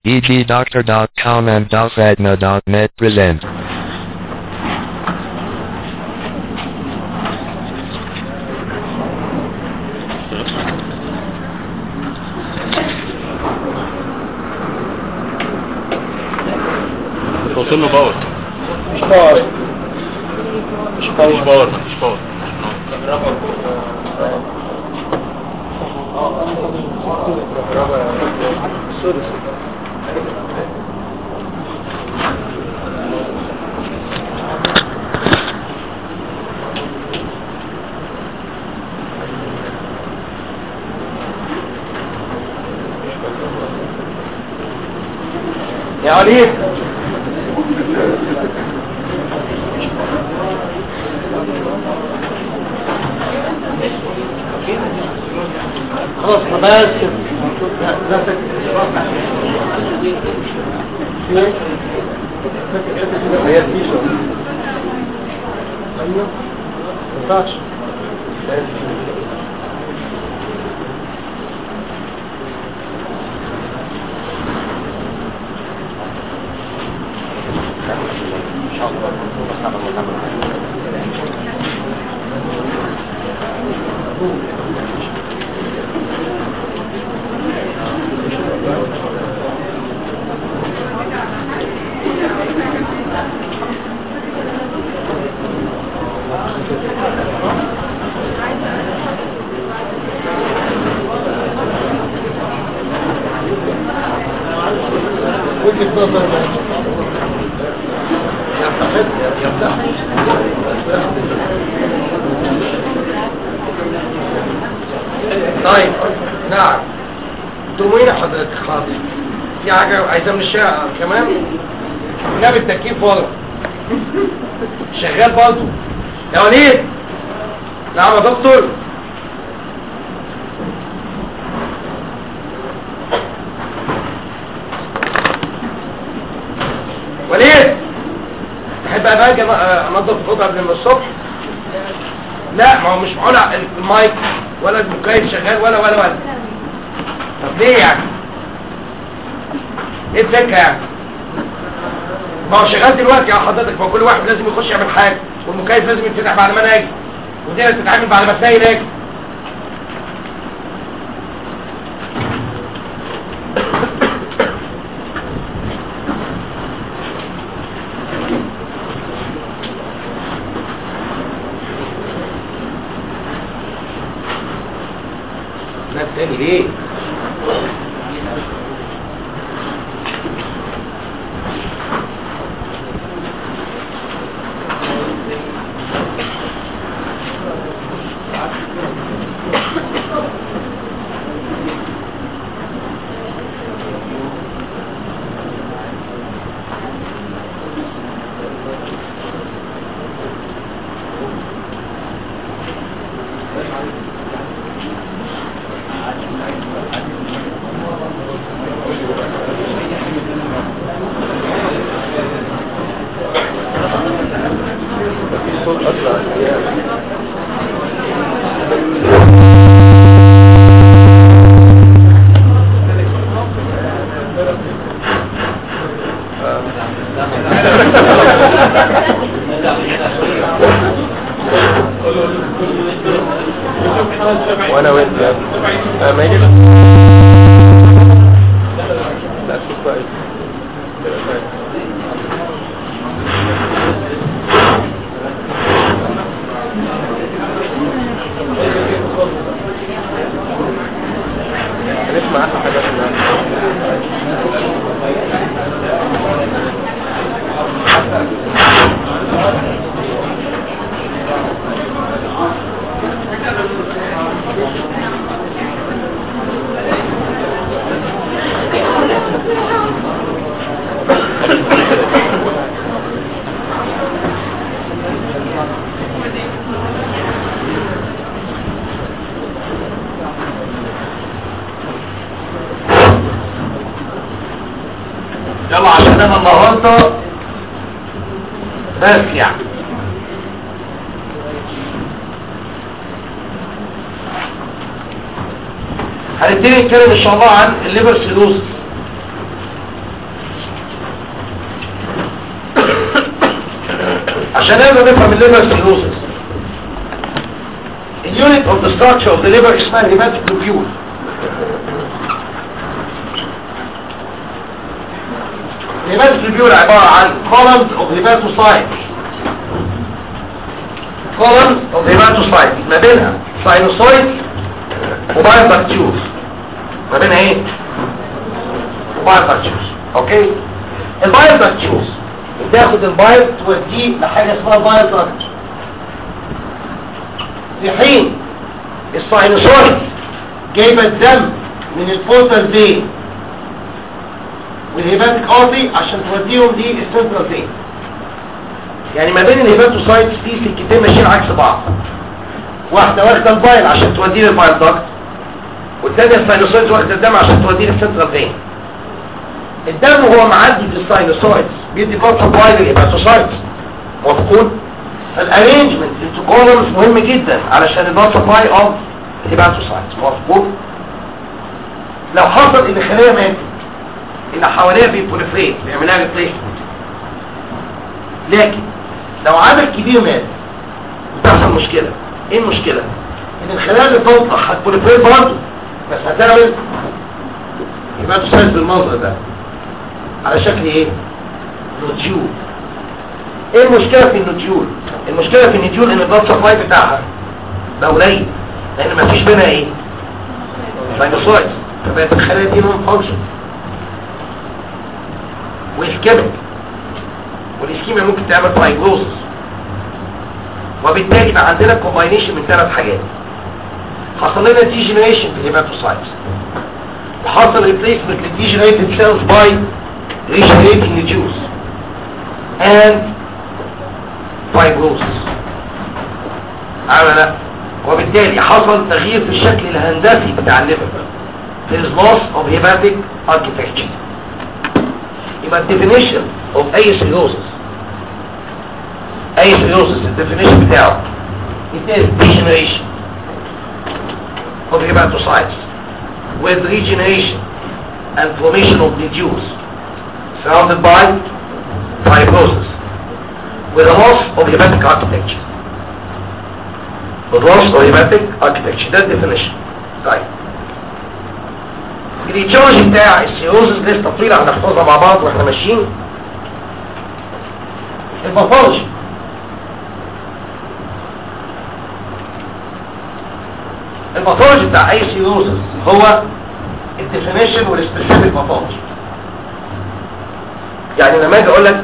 EGDoctor.com and DalfatNA.net present. توصل له باور مش باور مش مش باور باور مش باور سوري يا وليد خلاص بس هي التيشيرت ايوه ما ينفعش وجهة نظر طيب نعم تموين حضرتك حاضر في حاجة عايزة من الشارع كمان جاب التكييف ورا شغال برضه يا وليد نعم يا دكتور وليد تحب بقى اجي انضف الاوضه قبل ما الصبح لا ما هو مش معقول المايك ولا المكيف شغال ولا ولا ولا طب ليه يعني ايه الفكره يعني ما هو شغال دلوقتي يا حضرتك ما هو كل واحد لازم يخش يعمل حاجه والمكيف لازم يتفتح بعد ما انا اجي ودي لازم تتعامل بعد ما تلاقي ناجي ناس تاني ليه وانا وانت يا ابني. آه، ما يجي لا شوف كويس كده كويس. هنسمع احلى حاجات النهارده يلا علمناها النهارده بس يعني هنبتدي نتكلم ان شاء الله عن الليبر سيلوز عشان نقدر نفهم الليفر سيروسس اليونت اوف ذا ستراكشر اوف ذا ليفر اسمها هيماتيك لوبيول الهيماتيك لوبيول عبارة عن columns of hematocytes columns of hematocytes ما بينها sinusoid وبايوباكتيوز ما بينها ايه وبايوباكتيوز اوكي البايوباكتيوز بتاخد البايو توديه لحاجه اسمها بايوباكت في حين الساينوسويد جايبه الدم من الفوتال فين والهيباتيك ارتي عشان توديهم للسنترال فين يعني ما بين الهيباتوسايتس دي سكتين ماشيين عكس بعض واحده واخده البايل عشان توديه للبايل داكت والثانيه الساينوسويد واخده الدم عشان توديه للسنترال فين الدم وهو معدي في الساينوسويدز بيدي بلاد سبلاي للهيباتوسايتس مفقود الارينجمنت انتو كولمز مهم جدا علشان البلاد سبلاي اوف الهيباتوسايتس مفقود لو حصل ان خليه ماتت اللي حواليها بيبوليفريت بيعملها ريبليسمنت لكن لو عدد كبير مات بتحصل مشكلة ايه المشكلة ان الخلايا اللي تطلع هتبوليفريت برضه بس هتعمل يبقى تساعد بالمنظر ده على شكل ايه نوتيول ايه المشكلة في النوتيول المشكلة في النوتيول ان البلاد سبلاي بتاعها ده قليل لان مفيش بينها ايه ساينوسويدز فبقت الخلايا دي نون فانكشن واسكيميك والاسكيميا ممكن تعمل فايبروسس وبالتالي بقى عندنا كومباينيشن من ثلاث حاجات حصل لنا ديجنريشن في الهيباتوسايتس وحصل ريبليسمنت للديجنريتد سيلز باي ريجنريتنج نيوز and fibrosis على لا وبالتالي حصل تغيير في الشكل الهندسي بتاع الليفر there is loss of hepatic architecture يبقى الديفينيشن of اي cirrhosis اي cirrhosis الديفينيشن بتاعه it is degeneration of hepatocytes with regeneration and formation of nodules surrounded by fibrosis with a loss of hepatic architecture with loss of hepatic architecture ده الديفينيشن طيب الايتيولوجي بتاع السيروزز لسه طويلة هنحفظها مع بعض واحنا ماشيين الباثولوجي الباثولوجي بتاع اي سيروزز هو الديفينيشن والسبيسيفيك باثولوجي يعني لما اجي اقول لك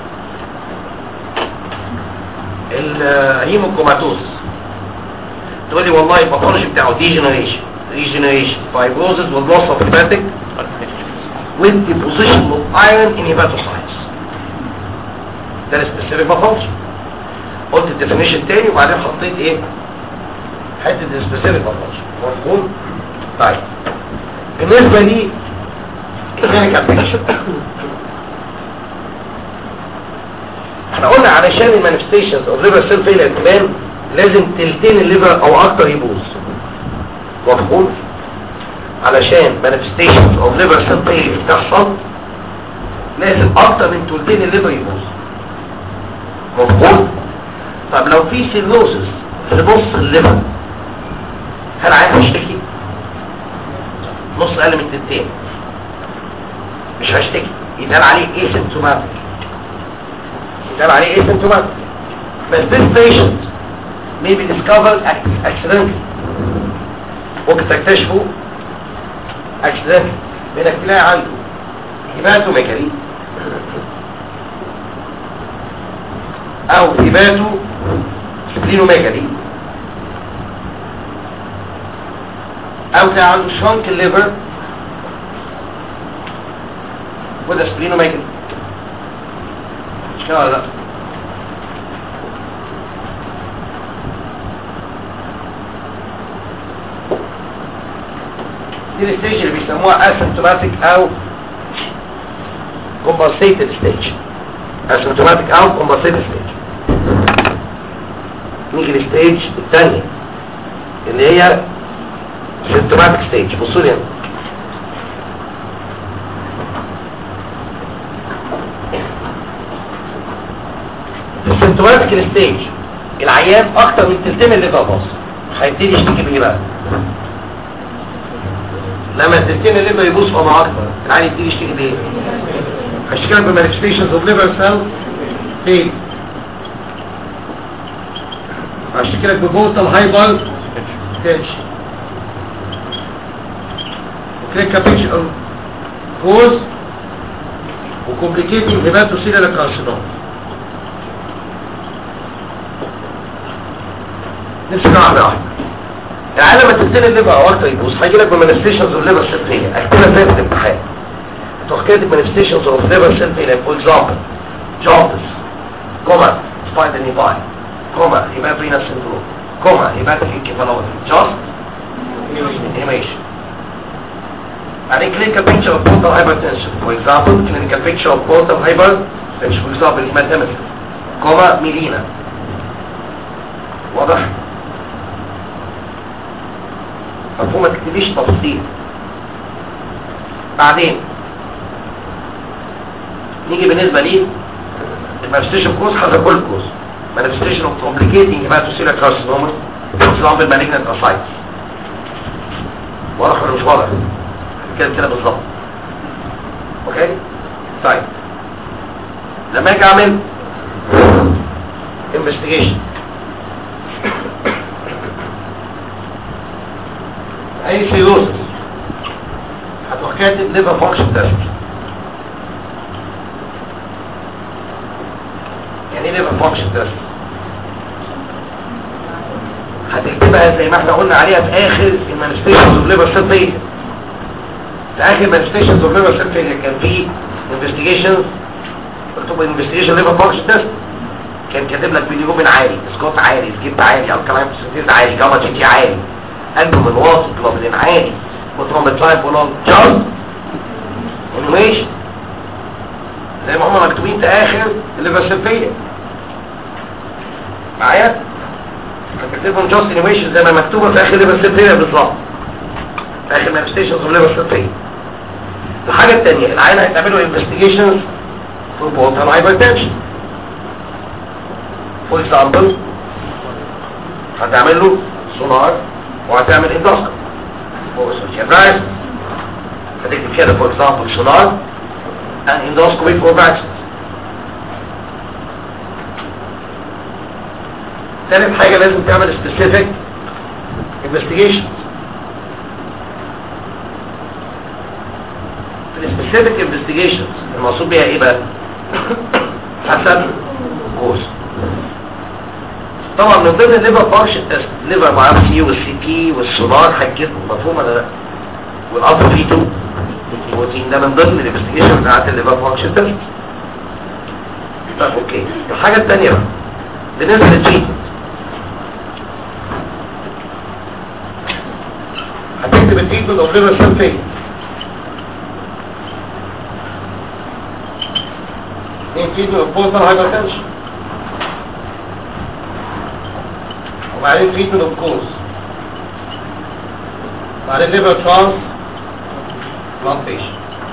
الهيموكروماتوزس تقول لي والله الباثولوجي بتاعه ديجنريشن regeneration, fibrosis with loss of hepatic with deposition of iron in hepatocytes. ده السبيسيفيك باثولوجي. قلت الديفينيشن تاني وبعدين حطيت ايه؟ حته السبيسيفيك باثولوجي. مفهوم؟ طيب. بالنسبه لي كلينيكال بيكشر احنا قلنا علشان المانيفستيشنز اوف ليفر سيل فيلر تبان لازم تلتين الليفر او اكتر يبوظ مفهوم علشان manifestations of liver cell failure تحصل لازم اكتر من تلتين الليفر يبوظ مفهوم طب لو في سيلوسس في نص الليفر هل عايز اشتكي نص اقل من تلتين مش هشتكي يتقال عليه ايه سيمتوماتيك يتقال عليه ايه سيمتوماتيك بس this patient may be discovered accidentally ممكن تكتشفه اكسيدنت بانك تلاقي عنده هباتو ميكالي او هباتو سبلينو ميكالي او تلاقي عنده شرنك الليفر وده سبلينو ميكالي مش كده ولا لا دي الستيج اللي بيسموها asymptomatic او compensated stage asymptomatic او compensated stage نيجي للستيج الثانية اللي هي symptomatic stage بصوا لي هنا السيمتوماتيك ستيج العيان اكتر من تلتين الليفر باص هيبتدي يشتكي بايه بقى لما تلتين الليفر يبوظ فما اكتر العيان يبتدي يشتكي بايه هيشتكي لك بمانيفستيشنز اوف ليفر سيل فين هشتكي لك ببوتال هايبر تنشن وكليكا بيكشر كوز وكومبليكيتنج هيباتوسيلر كارسينوم نمشي مع واحدة واحدة العالم تبتدي الليفر او اكتر يبوظ هيجي لك بمانيفستيشنز اوف ليفر سيل فيلير اكتبها زي في الامتحان تروح كاتب مانيفستيشنز اوف ليفر سيل فيلير فور اكزامبل جوندس كوما سبايدر نيفاي كوما هيباترينا سيندروم كوما هيباتريك انكفالوباثي جاست انيميشن بعدين clinical picture of portal hypertension for example clinical picture of portal hypertension for example hematemesis كوما ميلينا واضح مفهوم ما تكتبيش تفصيل بعدين نيجي بالنسبة لي المانifestation كوز حسب كل كوز manifestation of complicating hematocellular carcinoma for example malignant ascites واضح ولا مش واضح كده كده بالظبط اوكي طيب لما اجي اعمل investigation اي سيروسس هتروح كاتب liver function test يعني ايه liver function test هتكتبها زي ما احنا قلنا عليها في اخر المانستيشنز اوف ليفر سيل فيلير في اخر مانستيشنز اوف ليفر سيل فيلير كان في انفستيجيشنز مكتوب انفستيجيشن ليفر فانكشن تيست كان كاتب لك بيليروبين عالي سكوت عالي سكيب عالي الكلاين بسنتيز عالي جاما جي تي عالي البومين واطي جلوبولين عالي وترومبوتلاين بولون جاست انيميشن زي ما هم مكتوبين في اخر الليفر سيل فيلير معايا هتكتبهم جاست انيميشن زي ما مكتوبه في اخر ليفر سيل فيلير بالظبط في اخر مانستيشنز اوف ليفر سيل فيلير الحاجه الثانيه العيان هيتعملوا انفستيجيشنز for portal hypertension for example هتعمل له سونار وهتعمل اندوسكوب for social drive هتكتب كده for example سونار and endoscopy for vaccines ثالث حاجة لازم تعمل specific investigations في السبيسيفيك انفستيجيشنز المقصود بيها ايه بقى حسب كوز طبعا من ضمن الليفر فانكشن تيست ليفر مع ام سي والسي بي والسونار هتجيب مفهوم ولا لا والالفا في 2 البروتين ده من ضمن الانفستيجيشن بتاعت الليفر فانكشن تيست طيب اوكي الحاجه الثانيه بقى بالنسبه للتريتمنت هتكتب التريتمنت اوف ليفر سيل فين in treatment of portal hypertension وبعدين treatment of cause بعدين liver transplantation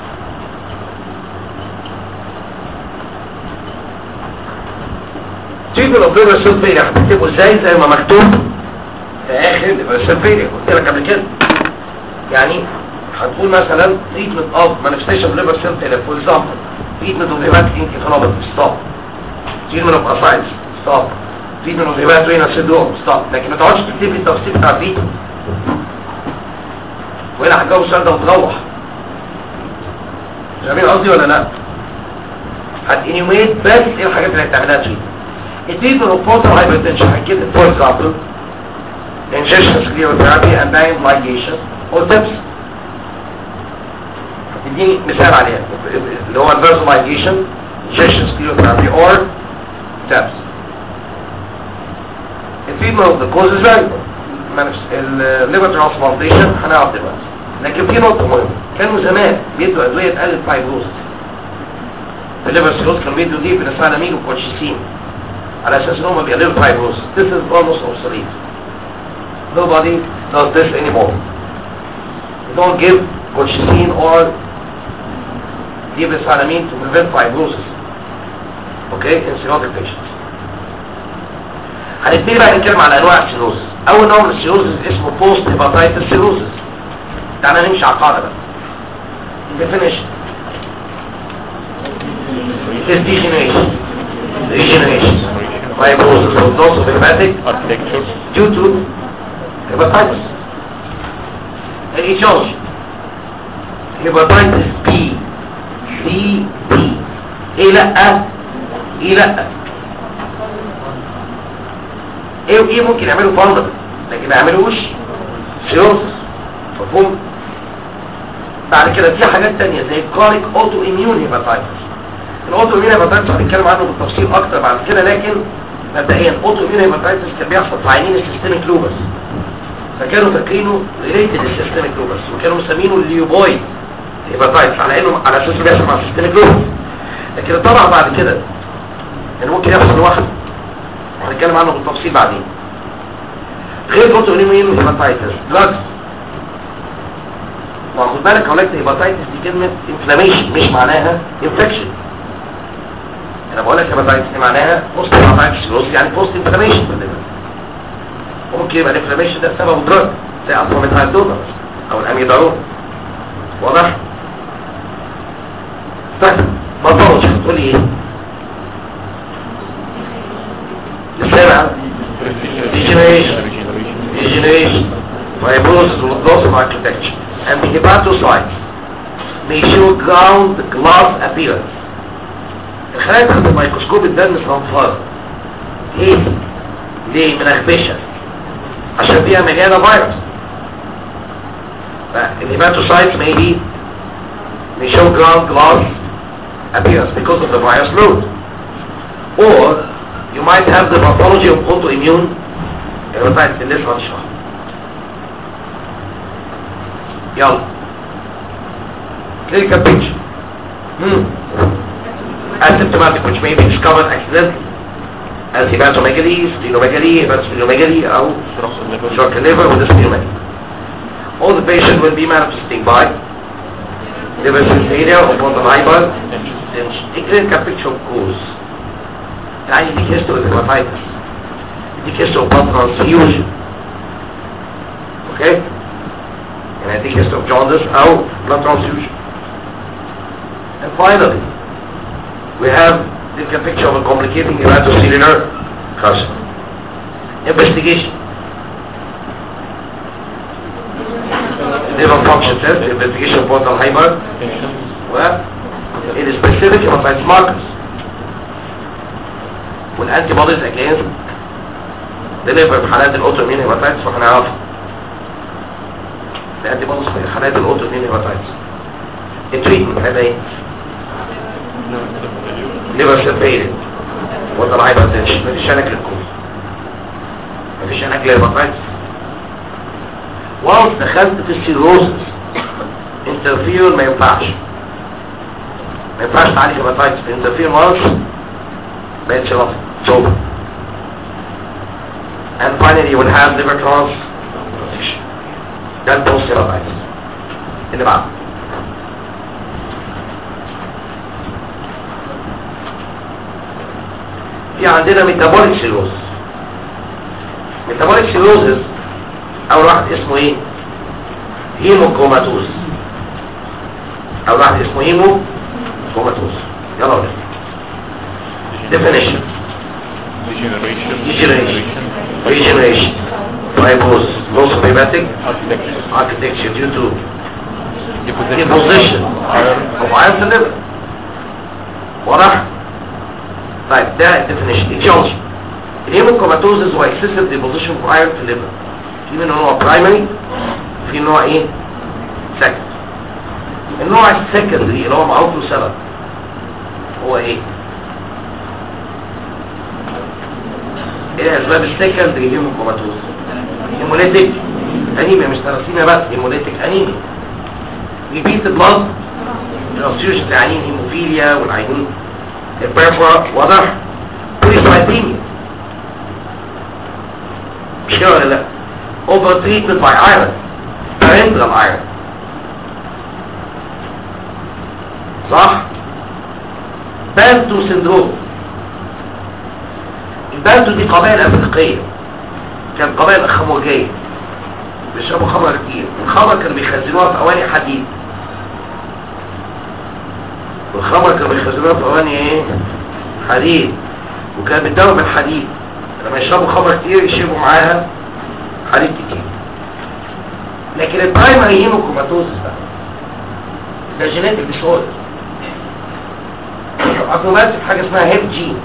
treatment of liver cell failure هتكتبه ازاي زي ما مكتوب في اخر liver cell failure قلت لك قبل كده يعني هتقول مثلا treatment of manifestation of liver cell failure for example treatment of hepatic encephalopathy stop treatment of ascites stop treatment of hepatorenal syndrome stop لكن ما تقعدش تكتب لي التفصيل بتاع التريتمنت وهنا هتجاوب السؤال ده وتروح فاهمين قصدي ولا لا هتانيوميت بس ايه الحاجات اللي هتعملها تريتمنت التريتمنت اوف بورتال هايبرتنشن هتكتب فور اكزامبل injection sclerotherapy and diet ligation or tips اديني مثال عليها اللي هو الفيرسولايزيشن injection sclerotherapy or TAPS التريتمنت اوف ذا كوز از فاريبل الليفر ترانسبلانتيشن هنعرف دلوقتي لكن في نقطة مهمة كانوا زمان بيدوا أدوية تقلل فايبروز الليفر سيروز كانوا بيدوا دي بنسانامين وكوتشيسين على أساس إن هم بيقللوا فايبروز This is almost obsolete Nobody does this anymore You don't give colchicine or give asalamine to prevent fibrosis. Okay, in cirrhotic patients. هنبتدي بقى نتكلم على انواع السيروز اول نوع من السيروز اسمه بوست هيباتايتس سيروز تعالى نمشي على القاعده بقى definition is degeneration degeneration fibrosis or loss of hepatic architecture due to hepatitis الإيجاج hepatitis B C D ايه لا ايه لا ايه وايه ممكن يعملوا فالدر لكن ما يعملوش سيروسس مفهوم بعد كده في حاجات تانية زي الكاريك اوتو اميون هيباتايتس الاوتو اميون هيباتايتس هنتكلم عنه بالتفصيل اكتر بعد كده لكن مبدئيا اوتو اميون هيباتايتس كان بيحصل في عينين السيستميك لوبس فكانوا فاكرينه ريليتد للسيستميك لوبس وكانوا مسمينه الليوبويد هيباتايتس على انه على اساس بيحصل مع السيستميك لوبس لكن طبعا بعد كده يعني ممكن يحصل لوحده هنتكلم عنه بالتفصيل بعدين غير اوتو اميون هيباتايتس دراجز واخد بالك هقول لك هيباتايتس دي كلمه انفلاميشن مش معناها انفكشن انا بقول لك هيباتايتس دي معناها بوست هيباتايتس سيروز يعني بوست انفلاميشن في الليفر ممكن يبقى الانفلاميشن ده سببه دراج زي اصلا الهايدونا او الاميدارون واضح طيب باثولوجي هتقول لي ايه لسه degeneration degeneration fibrosis loss of architecture and the hepatocytes may show ground glass appearance الخلايا تحت الميكروسكوب الدم صنفار ليه؟ ليه منخبشة عشان فيها مليانة فيروس فالهيباتوسايتس may be may show ground glass appearance because of the virus load or you might have the pathology of autoimmune hepatitis اللي لسه هنشرحها يلا clinical picture hmm. asymptomatic which may be discovered accidentally as hepatomegaly, splenomegaly, hepatosplenomegaly أو stroke liver with splenomegaly. All the patient will be manifesting by liver failure or bottom hyper a clinical picture of cause يعني دي history of hepatitis دي history of blood transfusion okay and I think history of jaundice أو blood transfusion and finally we have the picture of a complicating hepatocellular carcinoma investigation liver function test investigation of portal hyper well it is specific hepatitis markers والانتي بوديز against the liver في حالات الاوتومين هيباتايتس وهنعرفها الانتي بوديز في حالات الاوتومين هيباتايتس التريتمنت هيبقى ايه؟ ليفر سيرفيلنت وضع هايبرتنشن مفيش علاج للكوز مفيش علاج للهيباتايتس وانس دخلت في السيروزس انترفيرون ما ينفعش ما ينفعش تعالج هيباتايتس انترفيرون وانس بقتش رفض صوبة and finally you will have liver transplantation ده البوست هيباتايتس اللي بعده في عندنا ميتابوليك سيروز ميتابوليك سيروزز اول واحد اسمه ايه هيموكروماتوز اول واحد اسمه هيمو كروماتوز يلا ولد definition degeneration degeneration regeneration fibrosis loss of hepatic architecture architecture due to deposition deposition iron of iron في الليفر واضح طيب ده definition etiology الهيموكروماتوزز هو excessive deposition of iron في الليفر في منه نوع primary في نوع ايه second النوع السكندري اللي هو معروف له سبب هو ايه ايه اسباب السكندري هيموكروماتوز هيموليتيك انيميا مش ترسيمه بس هيموليتيك انيميا ريبيت بلاد ترانسفيوجن العينين هيموفيليا والعينين البرفرا واضح بوليسايتيميا مش كده ولا لا اوفر تريتمنت باي ايرون بارنترال ايرون صح بانتو سندروم البانتو دي قبائل افريقيه كانت قبائل خمرجيه بيشربوا خمر كتير الخمر كانوا بيخزنوها في اواني حديد والخمر كانوا بيخزنوها في اواني ايه حديد وكان بتداوم بالحديد لما يشربوا خمر كتير يشربوا معاها حديد كتير لكن البرايمري هيموكروماتوزس بقى ده جينيتك ديسوردر اكروماتيك حاجه اسمها هيب جين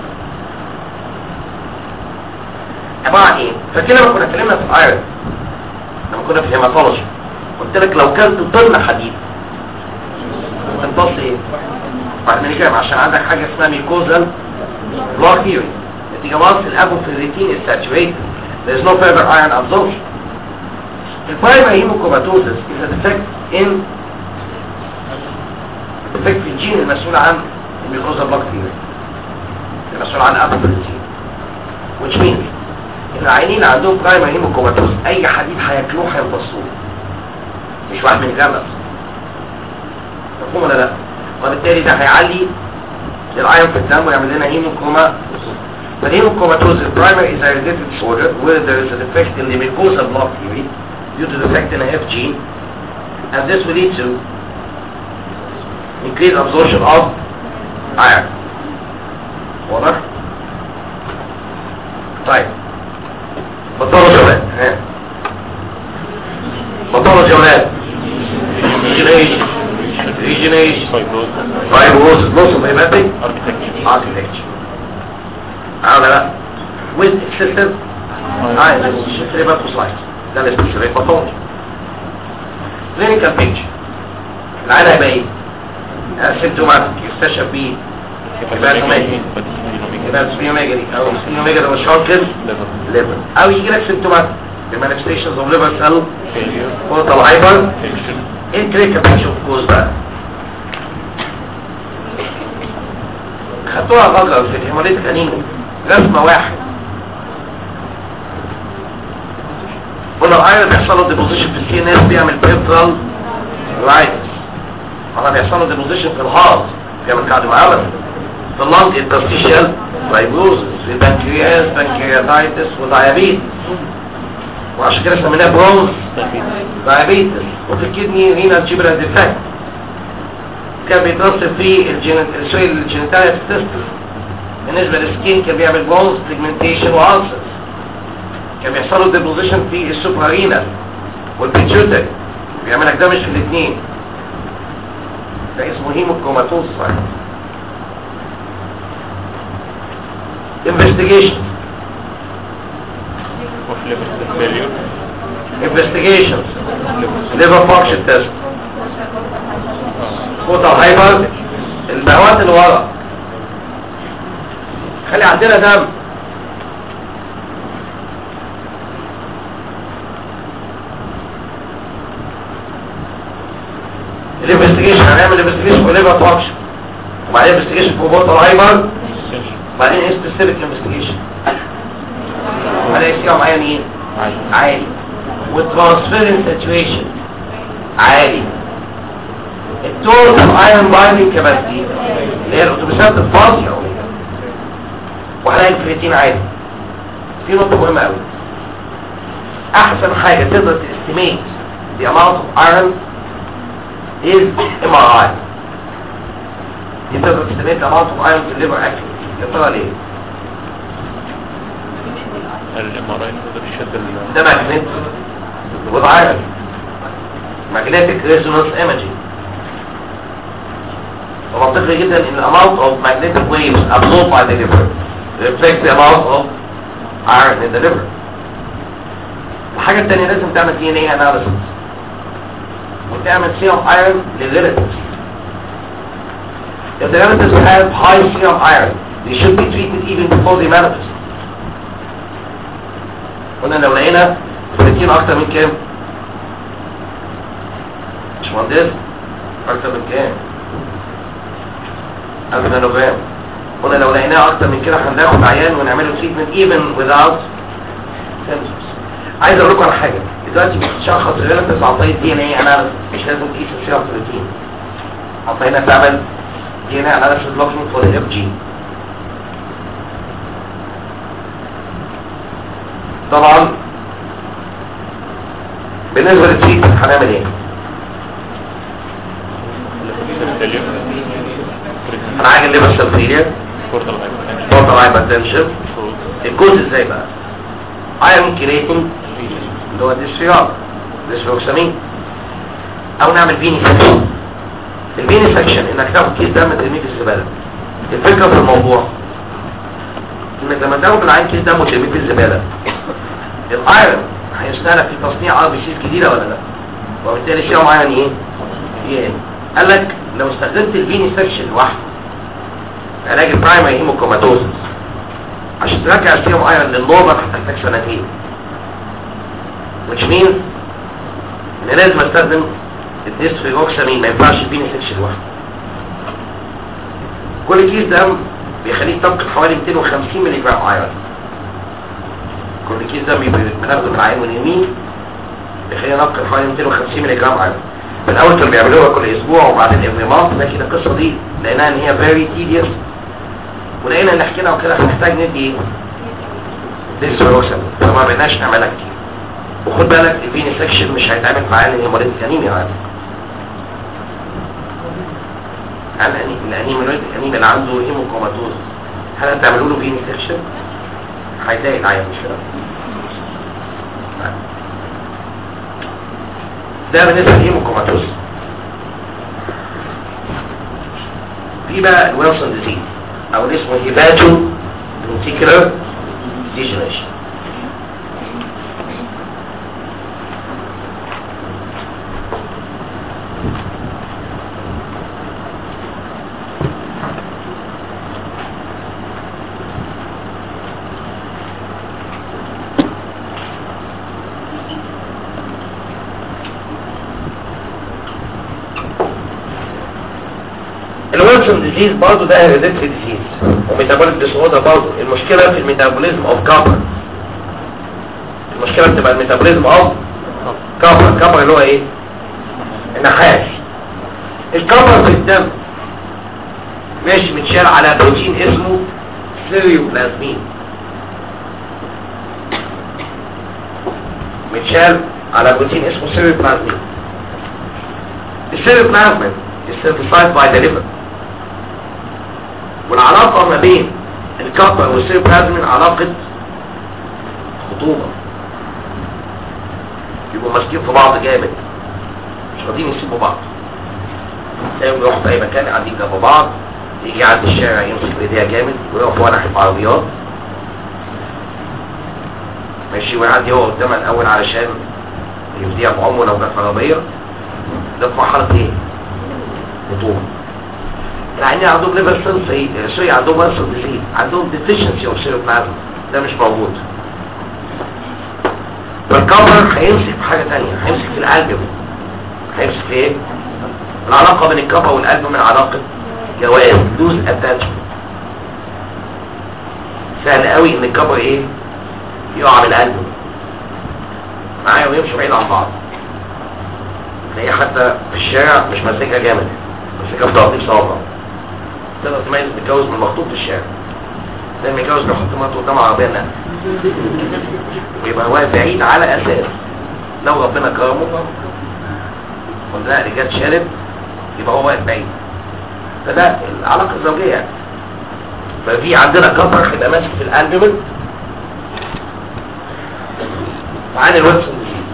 عباره عن ايه فاكر لما كنا اتكلمنا في الايرون لما كنا في الهيماتولوجي قلت لك لو كلت طن حديد هتبص ايه بعد ما نتكلم عشان عندك حاجه اسمها ميكوزال بلوك ثيوري نتيجه وصل الابو في الريتين is saturated there is no further iron absorption البرايمري هيموكروماتوزس is a defect in defect في الجين المسؤول عن الميكوزال بلوك ثيوري المسؤول عن الابو في الريتين which means العينين عندهم برايمري هيموكروماتوز اي حديد هياكلوه هيمتصوه مش واحد من جامس مفهوم ولا لا وبالتالي ده هيعلي الايون في الدم ويعمل لنا هيموكروما فالهيموكروماتوز primary is a hereditary disorder where there is a defect in the mucosal block theory due to defect in a F gene and this will lead to increased absorption of iron واضح؟ طيب بطلوا جولات ها بطلوا جولات ريجنيشن ريجنيشن فايبروز نص هيباتيك اركتكتشر عاوز لا with excessive iron hepatocytes ده اللي اسمه شريط باثولوجي clinical picture العين هيبقى ايه؟ symptomatic يستشف بيه هيباتوميجري هيباتوميجري او سبينوميجري او شاركل ليفر او يجي لك symptomatic بمانيفستيشنز اوف ليفر سيل بورتال هايبر ايه الكلينيكال بيكتشر اوف كوز بقى؟ خدتوها غلط في الهيموليتيك انيميا رسمه واحد قلنا الايرون بيحصل له ديبوزيشن في السي ان اس بيعمل بيرترال رايتس انا بيحصل له ديبوزيشن في الهارت بيعمل كارديوميوباثي في اللنج انترستيشال فايبروزس في البنكرياس بنكرياتايتس ودايابيتس وعشان كده سميناه برونز دايابيتس وفي الكدني رينال جيبرال ديفكت كان بيترسب في الجينيتاليا سيستم بالنسبه للسكين كان بيعمل بونز بيجمنتيشن والسرز كان بيحصل له ديبوزيشن في السوبرارينال والبيتيوتري بيعمل لك دامج في الاثنين ده اسمه هيموكروماتوز انفستيجيشن investigations liver function test total هايبر البهوات اللي ورا خلي عندنا دم الانفستيجيشن هنعمل انفستيجيشن في ليفر فانكشن وبعدين انفستيجيشن في بوتال هايبر وبعدين ايه سبيسيفيك انفستيجيشن هلاقي فيها معايا مين عالي والترانسفيرنس ساتوريشن عالي التوتال ايرون بايندينج كاباسيتي اللي هي الاتوبيسات الفاضيه وهلاقي الكرياتين عالي في نقطه مهمه قوي احسن حاجه تقدر تستيميت the amount of iron is MRI دي تقدر تستيميت the amount of iron في الليفر accuracy يا ترى ليه؟ الام ار اي يقدر يشد ال- ده ماجنت وضعيف magnetic resonance imaging ومنطقي جدا ان the amount of magnetic waves absorbed by the liver reflects the amount of iron in the liver الحاجة التانية لازم تعمل DNA analysis وتعمل serum iron للريلاتيفز If the relatives have high serum iron, they should be treated even before they manifest. قلنا لو لقينا بروتين اكتر من كام مش مهندس اكتر من كام 1000 نانو جرام قلنا لو لقيناه اكتر من كده هناخد عيان ونعمله تريتمنت even without symptoms عايز اقول لكم على حاجه دلوقتي بتشخص الريلاتيفز عن طريق دي ان اي اناليسيس مش لازم تقيس السيرم بروتين عن طريق انك تعمل دي ان اي اناليسيس لوكينج فور الاف جي طبعا بالنسبة للتريتمنت هنعمل ايه؟ هنعالج الليفر سلفيريا بورتال هايبرتنشن الجزء ازاي بقى؟ ايرون كريتنج اللي هو ديسفيار ديسفوكسامين او نعمل فيني سكشن الفيني سكشن انك تاخد كيس دم ترميه في الزباله الفكره في الموضوع انك لما تاخد العين كيس دم وترميه في الزباله الايرون هيستهلك في تصنيع ار بي سيز جديده ولا لا وبالتالي الشيء معين ايه ايه قال لك لو استخدمت الفيني سكشن لوحده علاج البرايمري هيموكوماتوزس عشان ترجع السيروم ايرون للنورمال هتحتاج سنتين which means ان لازم استخدم الديسفيروكسامين ما ينفعش الفيني سكشن لوحده كل كيس دم بيخليك تنقل حوالي 250 ملي جرام ايرون كل كيس دم بناخده من العين واليمين بيخلينا ننقل حوالي 250 ملي جرام ايرون في الاول كانوا بيعملوها كل اسبوع وبعدين افري مانث لكن القصه دي لقيناها ان هي فيري تيديوس ولقينا ان حكينا وكده هنحتاج ندي ديسفيروكسامين فما بقيناش نعملها كتير وخد بالك الفيني سكشن مش هيتعمل مع عيان اللي مريض انيميا يعني هل الانيميا مريض الانيميا اللي عنده هيموكوماتوز هل هتعملوا له فيني سكشن هيضايق العيان مش كده ده بالنسبه للهيموكوماتوز في بقى الويلسون ديزيز او اللي اسمه هيباتو فنتيكولار ديجنريشن الويلسون ديزيز برضه ده هيريديتري ديزيز وميتابوليك ديس اوردر برضه المشكله في الميتابوليزم اوف كابر المشكله بتبقى الميتابوليزم اوف كابر كابر اللي هو ايه النحاس الكابر في الدم ماشي متشال على بروتين اسمه سيريوبلازمين متشال على بروتين اسمه سيريوبلازمين السيريوبلازمين is synthesized by the liver والعلاقة ما بين الكابر والسيروبلازمين علاقة خطوبة يبقوا ماسكين في بعض جامد مش راضيين يسيبوا بعض تلاقيهم يروحوا في اي مكان قاعدين جنب بعض يجي يعدي الشارع يمسك بايديها جامد ويقفوا ناحية عربيات ماشي ويعدي هو قدامها الاول علشان يفديها بعمره لو كانت عربية ده في مرحلة ايه؟ خطوبة يعني عندهم ليفر سيل سوري عندهم مصر ديزيز عندهم ديفيشنسي اوف سيروبلازم ده مش موجود فالكفر هيمسك في حاجة تانية هيمسك في القلب هيمسك في ايه؟ العلاقة بين الكفر والقلب من علاقة جواز لوز اتاتشمنت سهل قوي ان الكفر ايه؟ يقع بالقلب معايا ويمشوا بعيد عن بعض تلاقيه حتى في الشارع مش ماسكها جامد ماسكها بتقطيع صوابع تقدر تميز المتجوز من المخطوب في الشارع ده المتجوز بيحط مراته قدام عربيه نقل ويبقى واقف بعيد على اساس لو ربنا كرمه والنقل جت شارب يبقى هو واقف بعيد فده العلاقه الزوجيه يعني ففي عندنا كفر هيبقى ماسك في القلب من عن الويبسون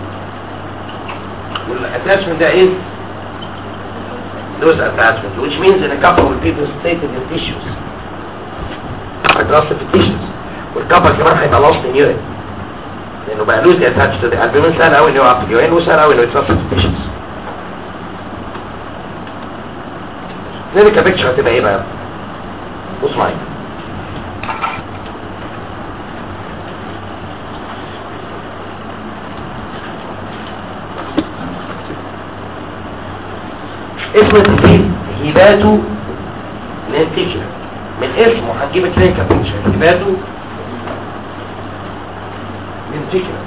والاتاشمنت ده ايه those attachments which means in a couple of people stated in tissues هيترص في التيشوز والكبر كمان هيبقى lost in urine لانه بقى loosely attached to the albumin سهل قوي انه يقع في اليورين وسهل قوي انه يترص في التيشوز كلينيكال بيكتشر هتبقى ايه بقى بص معايا اسم الديزيز هيباتو لانتيجر من اسمه هنجيب الكلينيكال بيكتشر هيباتو لانتيجر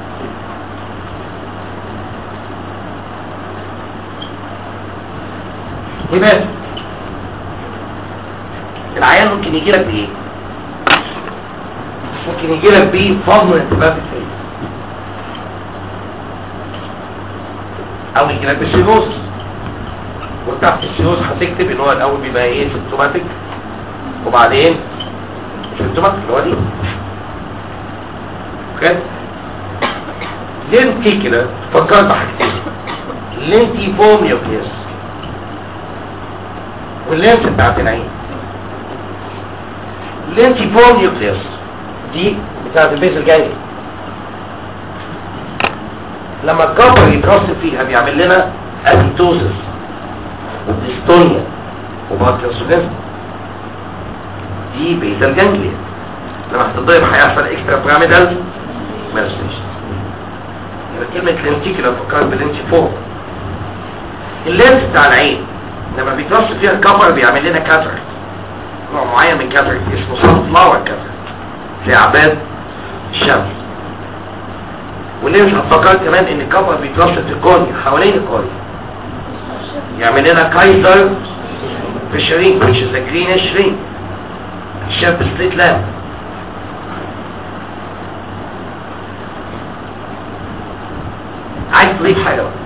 هيباتو العيان ممكن يجي لك بايه ممكن يجي لك بيه فضل انتباه فيه او يجي لك بالسيروس وتحت السيروس هتكتب ان هو الاول بيبقى ايه سيمتوماتيك وبعدين سيمتوماتيك اللي هو دي اوكي لينتي كده فكرت بحاجتين لينتي فوم نيوكليس واللينس بتاعت العين لينتي فوم نيوكليس دي بتاعت البيس الجاي لما الكبر يترسب فيها بيعمل لنا ابيتوزس وديستونيا وباركنسونيزم دي بيتال جانجليا لما هتتضرب هيحصل اكسترا بيراميدال مانستيشن يبقى كلمة لينتيكولا فكرت باللينتي فوق اللينس بتاع العين لما بيترسب فيها الكبر بيعمل لنا كاتراكت نوع معين من كاتراكت اسمه صن فلاور كاتراكت في عباد الشمس واللي مش هتفكر كمان ان الكبر بيترسب في الكورنيا حوالين الكورنيا يعمل لنا كايزر في الشريك which is a greenish ring شاف سليت لامب عايز تضيف حاجة بقى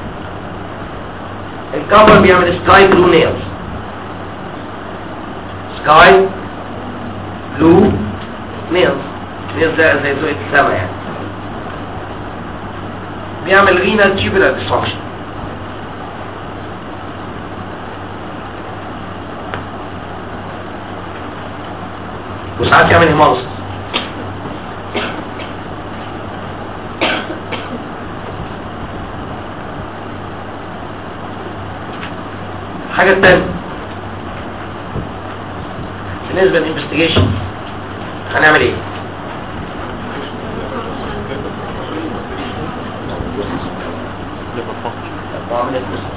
الكفر بيعمل سكاي بلو نيلز سكاي بلو نيلز نيلز ده زي ذوق السما يعني بيعمل رينال تيبولار ديسفانكشن وساعات يعمل هيمالسيس الحاجة التانية بالنسبة للانفستيجيشن هنعمل ايه؟ معاملة جثث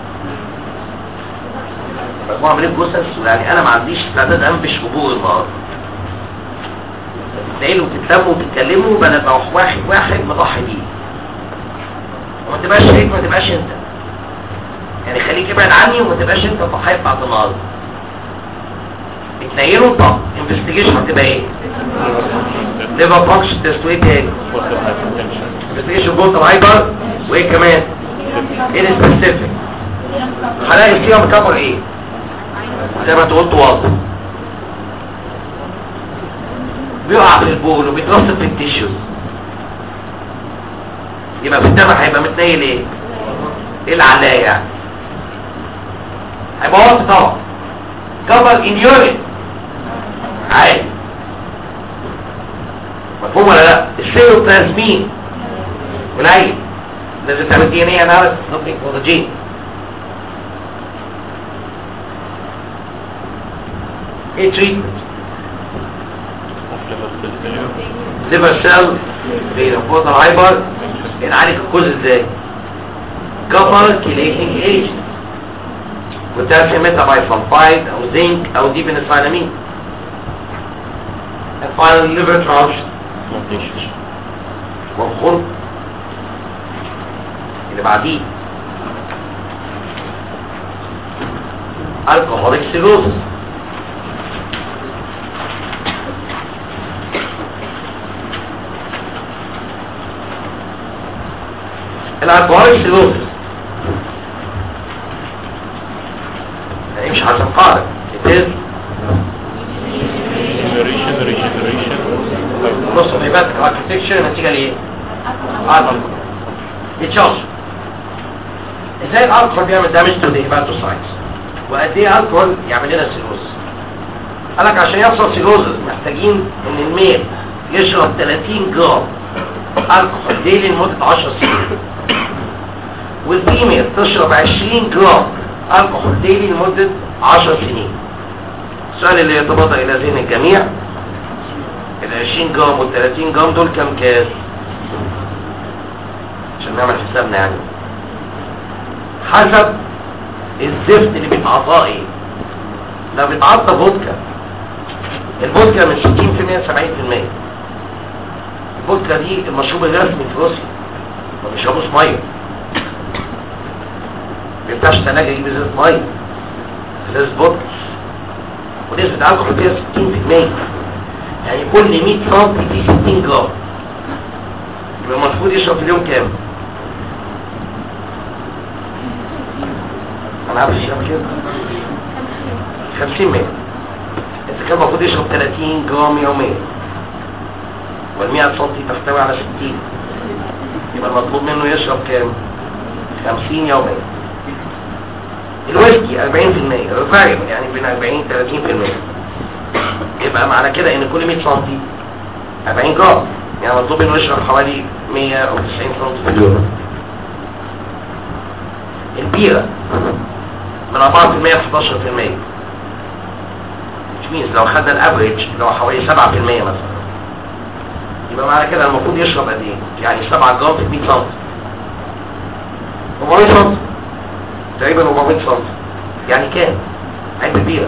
معاملة جثث يعني انا ما عنديش استعداد انبش قبور النهارده تلاقيهم تتلموا وتتكلموا بنبقى واحد واحد مضحي بيه وما تبقاش هيك ما تبقاش انت يعني خليك ابعد عني وما تبقاش انت الضحيه بتاعت النهارده اتنيلوا طب انفستيجيشن هتبقى ايه؟ ليفر فانكشن تيست وايه تاني؟ انفستيجيشن بوتر هايبر وايه كمان؟ ايه السبيسيفيك؟ هلاقي فيها مكبر ايه؟ زي ما انت قلت واضح بيقع في البول وبيترصد في التيشوز يبقى في الدم هيبقى متنيل ايه؟ ايه العلاية يعني؟ هيبقى واضح طبعا كفر ان يورين عادي مفهوم ولا لا؟ السيروبلازمين قليل لازم تعمل دي ان اي اناليسيس looking for the gene ايه تريتمنت ليفر سيل في رفوض الهايبر بنعالج الكوز ازاي كفر كيليتنج ايجنت بوتاسيوم ميتاباي سلفايد او زنك او ديبنسايلامين الفاينل ليفر ترانش والخلق اللي بعديه الكهوليك سيروزس الالكهوليك سيروزس يعني مش حسب قاعدة it is نص العباد architecture نتيجة لإيه؟ الكحول يتشارج ازاي الالكحول بيعمل دامج تو ذا هيباتوسايتس وقد ايه الكحول يعمل لنا سيروز قال لك عشان يحصل سيروز محتاجين ان الميل يشرب 30 جرام الكحول ديلي لمدة 10 سنين والفيميل تشرب 20 جرام الكحول ديلي لمدة 10 سنين السؤال اللي يتبادر الى ذهن الجميع ال 20 جرام وال 30 جرام دول كام كاس عشان نعمل حسابنا يعني حسب الزفت اللي بيتعطاه ايه لو بيتعطى فودكا الفودكا من 60% ل 70% الفودكا دي المشروب الرسمي في روسيا ما بيشربوش ميه ما ينفعش ثلاجه يجيب ازازه ميه ازازه فودكا ونسبه الكحول فيها 60% يعني كل 100 سم فيه 60 جرام يبقى المفروض يشرب في اليوم كام؟ انا عارف الشرب كده 50 مللي انت كان المفروض يشرب 30 جرام يوميا وال 100 سم تحتوي على 60 يبقى المطلوب منه يشرب كام 50 يوميا الويسكي 40% الفارغ يعني بين 40 30% يبقى معنى كده ان كل 100 سم 40 جرام يعني مطلوب منه يشرب حوالي 190 سم في اليوم البيرة من 4% ل 11% which means لو خدنا الافريج لو حوالي 7% مثلا يبقى معنى كده المفروض يشرب قد ايه يعني 7 جرام في 100 سم 400 سم تقريبا 400 سم يعني كام عد بيرة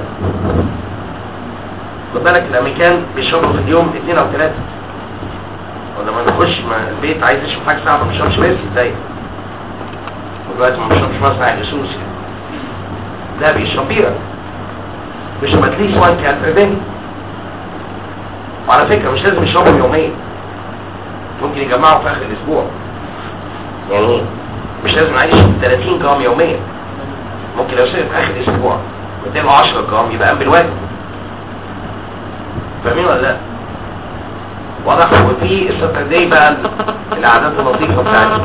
خد بالك الامريكان بيشربوا في اليوم 2 او 3 ولما نخش مع البيت عايز يشرب حاجه صعبه ما بيشربش بس ازاي دلوقتي ما بيشربش مثلا الجسوس لا بيشرب بيرة بيشرب اتليست 1 كان في البيت وعلى فكرة مش لازم يشربهم يوميا ممكن يجمعوا في اخر الاسبوع يعني ايه مش لازم عايز يشرب 30 جرام يوميا ممكن لو شرب في اخر الاسبوع قدامه 10 جرام يبقى قام بالواجب فاهمين ولا لا واضح وفي الساتردي بقى العادات اللطيفه بتاعتي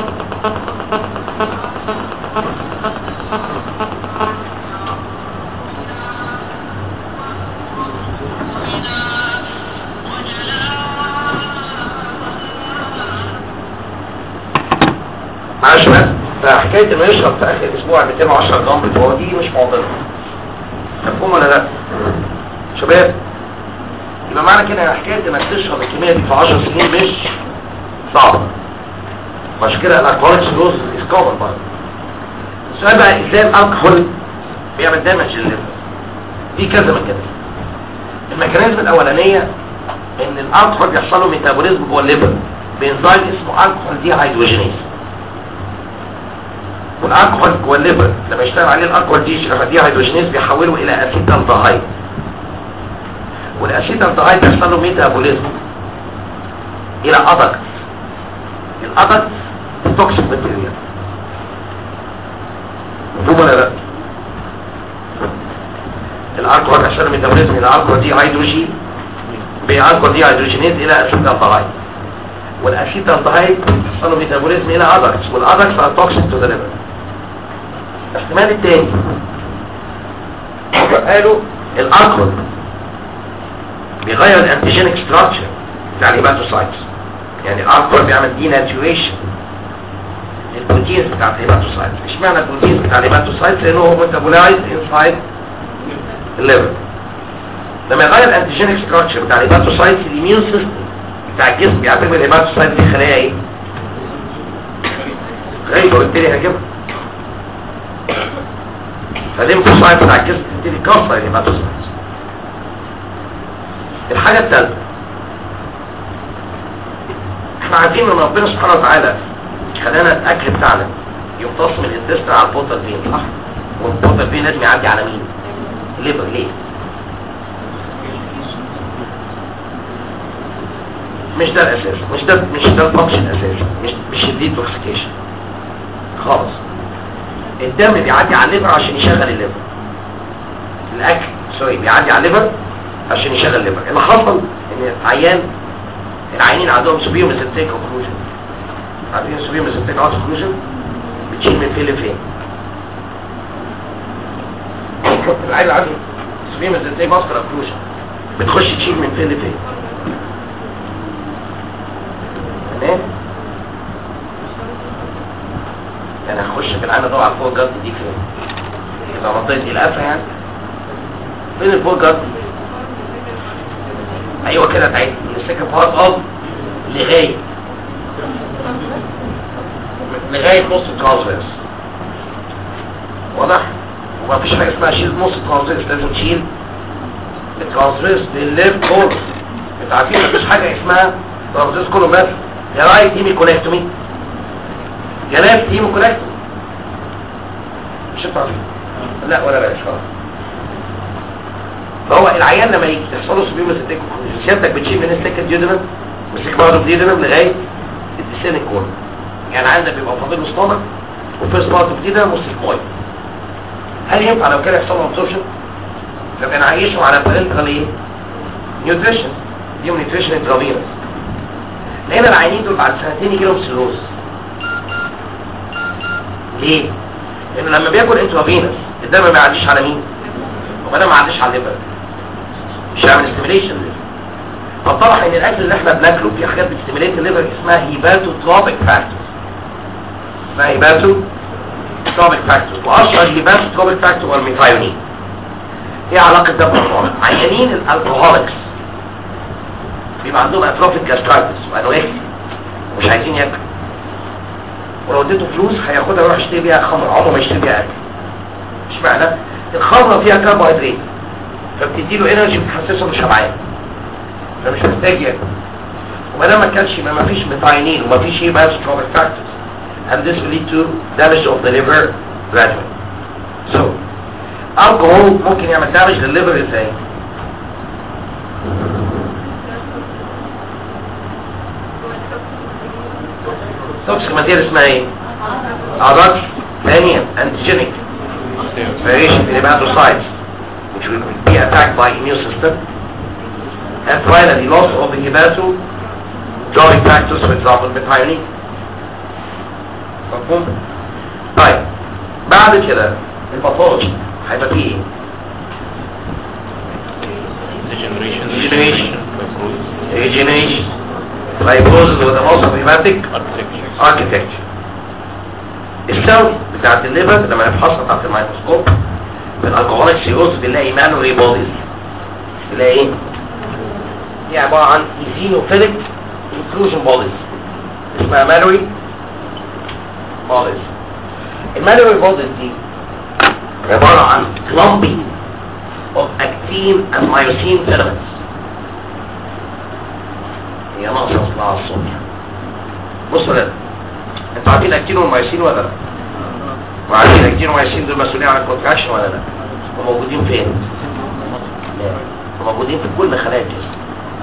معلش بس فحكايه انه يشرب في اخر الاسبوع 210 جرام بتوع دي مش معضله مفهوم ولا لا شباب يبقى معنى كده حكايه انك تشرب الكميه دي في 10 سنين مش صعبه عشان كده الالكوليك سلوز از كومن برضه السؤال بقى ازاي الالكحول بيعمل دامج للليفر في كذا ميكانيزم الميكانيزم الاولانيه ان الالكحول بيحصل له ميتابوليزم جوه الليفر بانزيم اسمه الكحول دي هيدروجينيز والالكحول جوه الليفر لما يشتغل عليه الالكحول دي دي هيدروجينيز بيحوله الى اسيتالدهايد والاسيتالدهايد بيحصل له ميتابوليزم الى ادكت الادكت توكسيك ماتيريال مفهوم ولا لا الالكحول بيحصل له ميتابوليزم الى الكحول دي هيدروجين بالكحول دي هيدروجينيز الى اسيتالدهايد والاسيتالدهايد بيحصل له ميتابوليزم الى ادكت والادكت are toxic to the liver الاحتمال الثاني قالوا الالكحول بيغير الانتيجينيك ستراكشر بتاع الهيباتوسايتس يعني الالكحول بيعمل ديناتوريشن للبروتينز بتاعت الهيباتوسايتس اشمعنى البروتينز بتاع الهيباتوسايتس لانه هو ميتابولايز انسايد الليفر لما يغير الانتيجينيك ستراكشر بتاع الهيباتوسايتس الاميون سيستم بتاع الجسم بيعتبر الهيباتوسايتس دي خلايا ايه غير وبالتالي هجيبها فالليمفوسايت بتاع الجسم تبتدي تكسر الهيباتوسايتس الحاجة الثالثة احنا عارفين ان ربنا سبحانه وتعالى خلانا الاكل بتاعنا يمتص من الانتستين على البوتر فين صح؟ والبوتر فين لازم يعدي على مين؟ الليفر ليه؟ مش ده الاساس مش ده مش ده الفانكشن الاساسي مش مش الديتوكسيكيشن خالص الدم بيعدي على الليفر عشان يشغل الليفر الاكل سوري بيعدي على الليفر عشان يشغل الليفر اللي حصل ان العيان العيانين عندهم سوبيوم ميزنتيك اوكلوجن عارفين سوبيوم ميزنتيك اوكلوجن بتشيل من فين لفين العيان اللي عنده سوبيوم ميزنتيك اوكلوجن بتخش تشيل من فين لفين تمام انا هخش في العين ادور على الفوق جارد دي فين يبقى منطقه القفا يعني فين الفوق جارد ايوه كده تعيد من السكن فوق اب لغايه لغايه نص الترانسفيرس واضح ومفيش حاجه اسمها شيل نص الترانسفيرس لازم تشيل الترانسفيرس للليفت كله انتوا عارفين مفيش حاجه اسمها ترانسفيرس كله بس يا رايت ايمي كونكتومي يا ليفت ايمي كونكتومي مش انتوا عارفين لا ولا بلاش خلاص فهو العيان لما يجي تحصل له سبيوم ستيك سيادتك بتشيل من السكه ديودرم مسك بعضه ديودرم لغايه الديسين كون يعني عندك بيبقى فاضل له ستومك وفيرست بارت اوف ديودرم والسيكمويد هل ينفع لو كان يحصل له ابسوربشن لو كان عايشهم على بارنتال ايه نيوتريشن دي نيوتريشن انترافينوس لقينا العيانين دول بعد سنتين يجي لهم سيروز ليه؟ لانه لما بياكل انترافينوس الدم ما بيعديش على مين؟ وما ما عديش على الليفر مش هيعمل ستيميليشن فطرح ان الاكل اللي احنا بناكله في حاجات بتستيميليت الليفر اسمها هيباتو تروبيك فاكتور اسمها هيباتو تروبيك فاكتور واشهر هيباتو تروبيك فاكتور هو الميثايونين ايه علاقه ده بالالكوهول عيانين الالكوهوليكس بيبقى عندهم اتروفيك جاسترايتس وانوركسيا مش عايزين ياكلوا ولو اديته فلوس هياخدها يروح يشتري بيها خمر عمره ما يشتري بيها اكل اشمعنى الخمره فيها كربوهيدرات فبتدي له انرجي بتحسسه انه شبعان فمش محتاج ياكل وما دام ما اكلش ما فيش ميثاينين وما فيش ايه بقى ستروبيك فاكتورز and this will lead to damage of the liver gradually so alcohol ممكن يعمل damage للليفر ازاي توكسيك ماتيريال اسمها ايه اعراض ثانيا antigenic variation in hepatocytes which will be attacked by immune system and finally loss of the hepato drawing factors for example methionine مفهوم طيب بعد كده الباثولوجي هيبقى فيه ايه degeneration Degeneration. fibrosis, regeneration fibrosis with the loss of hepatic architecture architecture السيل بتاعت الليفر لما نفحصها تحت الميكروسكوب في الالكوهوليك سيروز بنلاقي مانوري بوديز بنلاقي ايه؟ دي عبارة عن ايزينوفيليك انكلوجن بوديز اسمها مانوري بوديز المانوري بوديز دي عبارة عن clumping of actin and myosin filaments هي ناقصة اصلها على الصبح بصوا لنا انتوا عارفين الاكتين والمايسين ولا لا وعارفين الاكتين والمايسين دول مسؤولين عن الكونتراكشن ولا لا هم موجودين فين لا هم موجودين في كل خلايا الجسم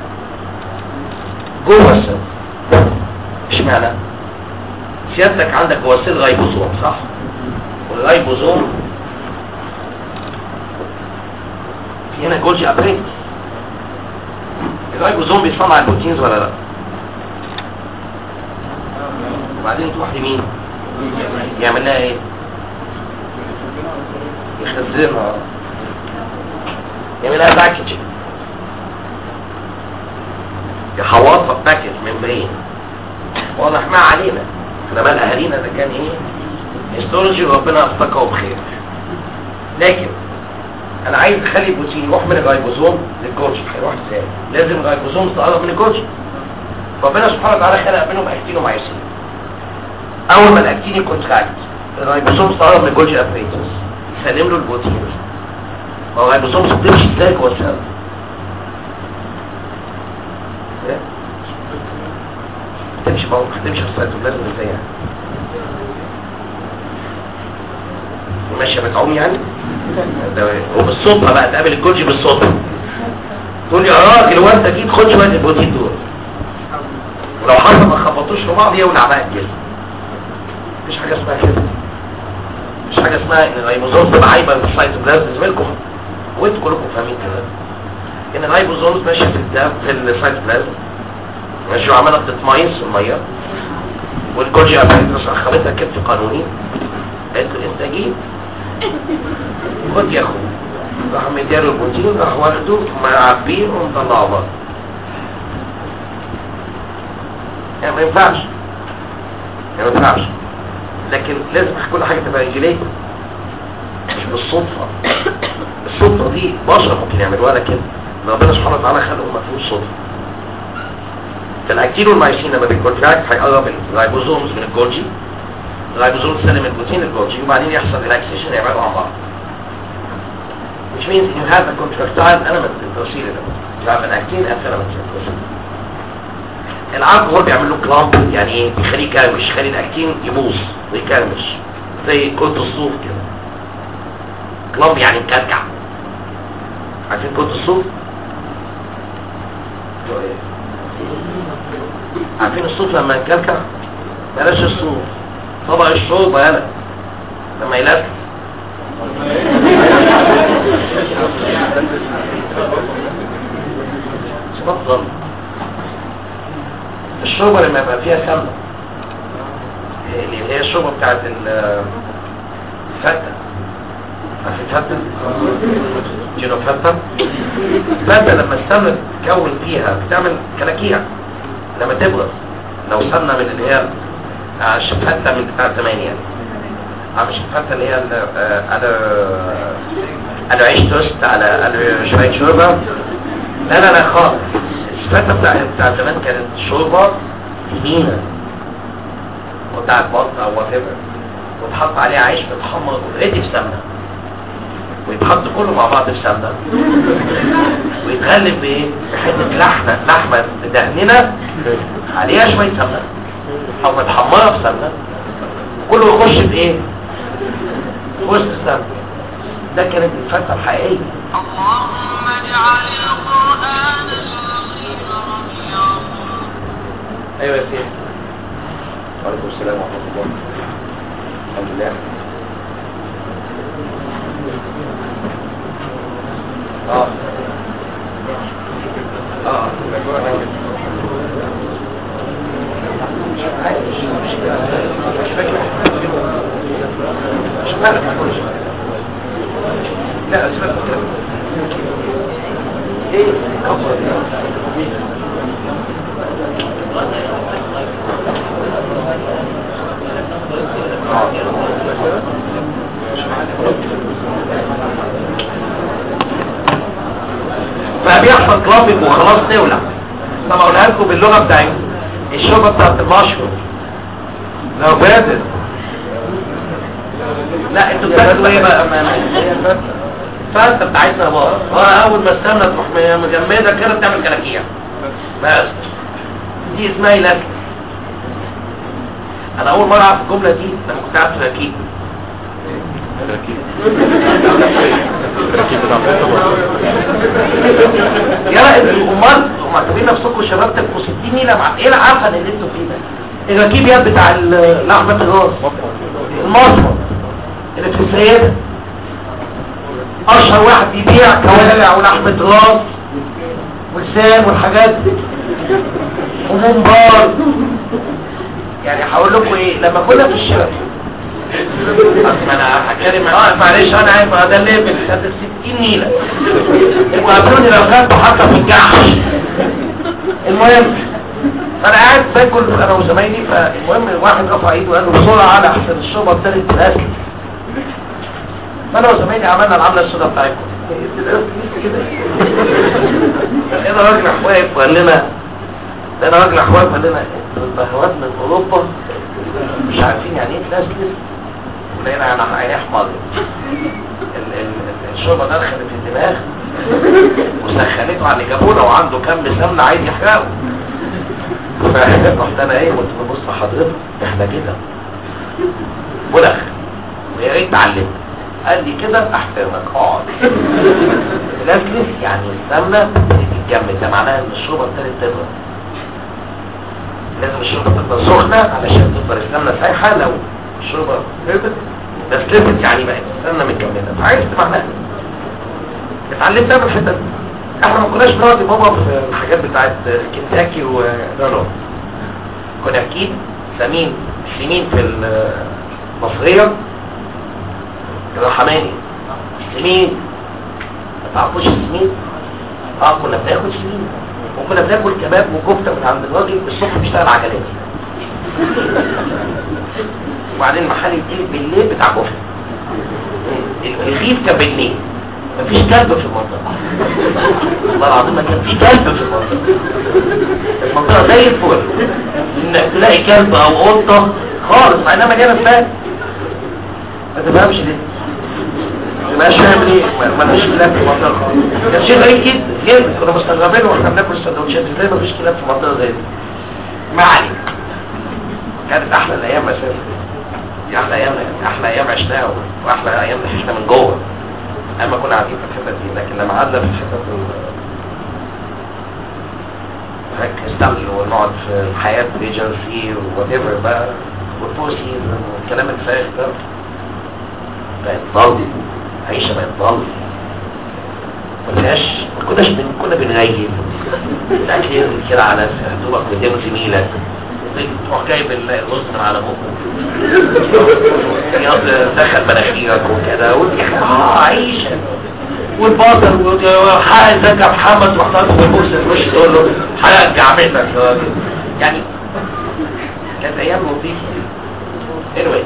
جوه السيل اشمعنى سيادتك عندك جوه السيل رايبوزوم صح والرايبوزوم في هنا جولجي ابريت الرايبوزوم بيصنع البروتينز ولا لا وبعدين تروح لمين يعمل لها ايه يخزنها يعمل لها باكجنج يحوطها باكج من بعيد واضح ما علينا احنا بقى اهالينا ده كان ايه هيستولوجي وربنا افتكره بخير لكن انا عايز اخلي البروتين يروح من الرايبوزوم للجولجي هيروح ازاي لازم الرايبوزوم تقرب من الجولجي ربنا سبحانه وتعالى خلق منهم اكتين ومايسين اول ما الاكتين يكونتراكت الرايبوزوم تقرب من الجولجي ابريتوس يسلم له البروتين ما هو الرايبوزوم بتمشي ازاي جوه السيل إيه؟ تمشي بقى هتمشي في السيتوبلازم ازاي يعني ماشيه بتعوم يعني ده وبالصدفه بقى تقابل الجولجي بالصدفه تقول لي يا راجل هو انت اكيد خد شويه البروتين دول ولو حصل ما خبطوش في بعض يولع بقى الجسم مفيش حاجه اسمها كده مفيش حاجه اسمها ان الرايبوزوم تبقى عايبه في السيتوبلازم زميلكم وانتوا كلكم فاهمين كده ان الرايبوزوم ماشيه في الدم في السيتوبلازم ماشي وعماله بتتميز في الميه والجولجي ابريتوس اخرتها كتف قانوني قالت له انت جيت خد يا اخويا راح مدياله البروتين راح واخده معبيه ومطلعه بره يعني ما ينفعش يعني ما ينفعش لكن لازم كل حاجه تبقى ريجليت مش بالصدفه الصدفه دي بشر ممكن يعملوها لك كده ربنا سبحانه وتعالى خلقهم ما فيهوش صدفه فالاكتين والمايسين لما بيكونتراكت هيقرب الرايبوزومز من الجولجي الرايبوزوم تسلم البروتين الجولجي وبعدين يحصل ريلاكسيشن يبعدوا عن بعض which means you have a contractile element in procedure you have an actin and filament in procedure الالكحول بيعمل له كلامب يعني ايه بيخليه يكرمش يخلي الاكتين يبوظ ويكرمش زي كرة الصوف كده كلامب يعني مكركع عارفين كنت الصوف عارفين الصوف لما يتكلكع بلاش الصوف طبق الشوربه يالا لما يلف تفضل الشوربه لما يبقى فيها سمنه اللي هي الشوربه بتاعت ال- الفته عارفين فته جيرو فته فته لما السمنه تتكون فيها بتعمل كلاكيع لما تبرز لو سمنه من اللي هي آه، الشفته من بتاع زمان يعني آه، مش الفته اللي هي ال- آه، على على عيش توست على على شويه شوربه لا لا لا خالص الشفته بتاع بتاع زمان كانت شوربه تخينه بتاعت بط او وات وتحط عليها عيش متحمر اوريدي في سمنه ويتحط كله مع بعض في سمنه ويتغلب بايه؟ بحته لحمه لحمه مدهنه عليها شويه سمنه او متحمره في سمنه كله يخش في ايه؟ في وسط السمنه ده كانت الفتره الحقيقيه اللهم اجعل القرآن العظيم ربيع ايوه يا سيدي وعليكم السلام ورحمه الله الحمد لله اه اه مش عارف، مش مش فاكر مش عارف لا اسمع ايه فبيحصل كلابنج وخلاص تولع طب اقولها لكم باللغه بتاعتكم الشوربه بتاعت المشروم لو بادت لا انتوا بتاكلوا ايه بقى ما فانت بتاعتنا بقى اه اول ما السمنه تروح مجمده كده بتعمل كلاكيع بس دي اسمها الاكل انا اول مره اعرف الجمله دي لما كنت قاعد في اكيد يا لا انتوا امال هم معتبرين نفسكم شباب تبقوا 60 نيله مع ايه العفن اللي انتوا فيه ده الركيب يد بتاع ال- لحمه الراس المصفى اللي في السيده اشهر واحد بيبيع كوالع ولحمه راس ولسان والحاجات دي ومنبار يعني هقول لكم ايه لما كنا في الشارع ما انا هتكلم اه معلش انا عارف آه، ده الليفل خد 60 نيله يبقوا قابلوني لو خدته حتى في الجحش المهم فانا قاعد باكل انا وزمايلي فالمهم واحد رفع ايده وقال له بسرعه على احسن الشوربه ابتدت تناسب فانا وزمايلي عملنا العمله السوداء بتاعتكم كده هنا راجل واقف وقال لنا هنا راجل واقف قال لنا انتوا البهوات من اوروبا مش عارفين يعني ايه تلاسلس ولقينا انا عيني احمر ال- ال- الشوربه دخلت في الدماغ وسخنته على اللي جابونا وعنده كم سمنه عايز يحرقه فرحت انا ايه قلت له بص حضرتك احنا كده بلغ ويا ريت تعلمت قال لي كده احترمك اقعد تلاسلس يعني السمنه بتتجمد ده معناها ان الشوربه ابتدت تبرد لازم الشوربه تفضل سخنه علشان تفضل السمنه سايحه لو الشوربه بردت بس لبت يعني بقت السمنه متجمده فعرفت معناها اتعلمت انا الحته دي احنا ما كناش بنقعد يا بابا في الحاجات بتاعت كنتاكي و لا لا كنا اكيد سمين سمين في المصريه الرحماني سمين ما تعرفوش السمين اه كنا بناكل سمين وكنا بناكل كباب وكفته من عند الراجل الصبح بيشتغل عجلات وبعدين المحل يديلي بالليل بتاع كفته الرغيف كان بالليل مفيش كلب في المنطقة والله العظيم ما كان في كلب في المنطقة المنطقة زي الفل انك تلاقي كلب او قطة خالص مع انها مليانة فات ما تفهمش ليه مش فاهم ليه ما- ما فيش كلاب في المنطقة خالص كان شيء غريب جدا جدا كنا مستغربين واحنا بناكل السندوتشات ازاي ما فيش كلاب في منطقة زي دي ما عليك كانت احلى الايام اساسا دي احلى ايام احلى ايام عشناها واحلى ايام عشنا من جوه اما كنا قاعدين في الحته دي لكن لما قعدنا في الحته كريستال ونقعد في الحياه ريجنسي وات ايفر بقى والفور سيزون والكلام الفارغ ده بقت ضلمه عيشه بقت ضلمه كناش ما كناش بن... كنا بنغيب الاكل ينزل كده على هدومك قدام زميلك تروح جايب الرز من على بقه يقعد دخل مناخيرك وكده ودي اه عيشه والباطل وحقق زكى محمد واحتاج في البوكس مش تقول له حقق جعمتك يعني كانت ايام لطيفه anyway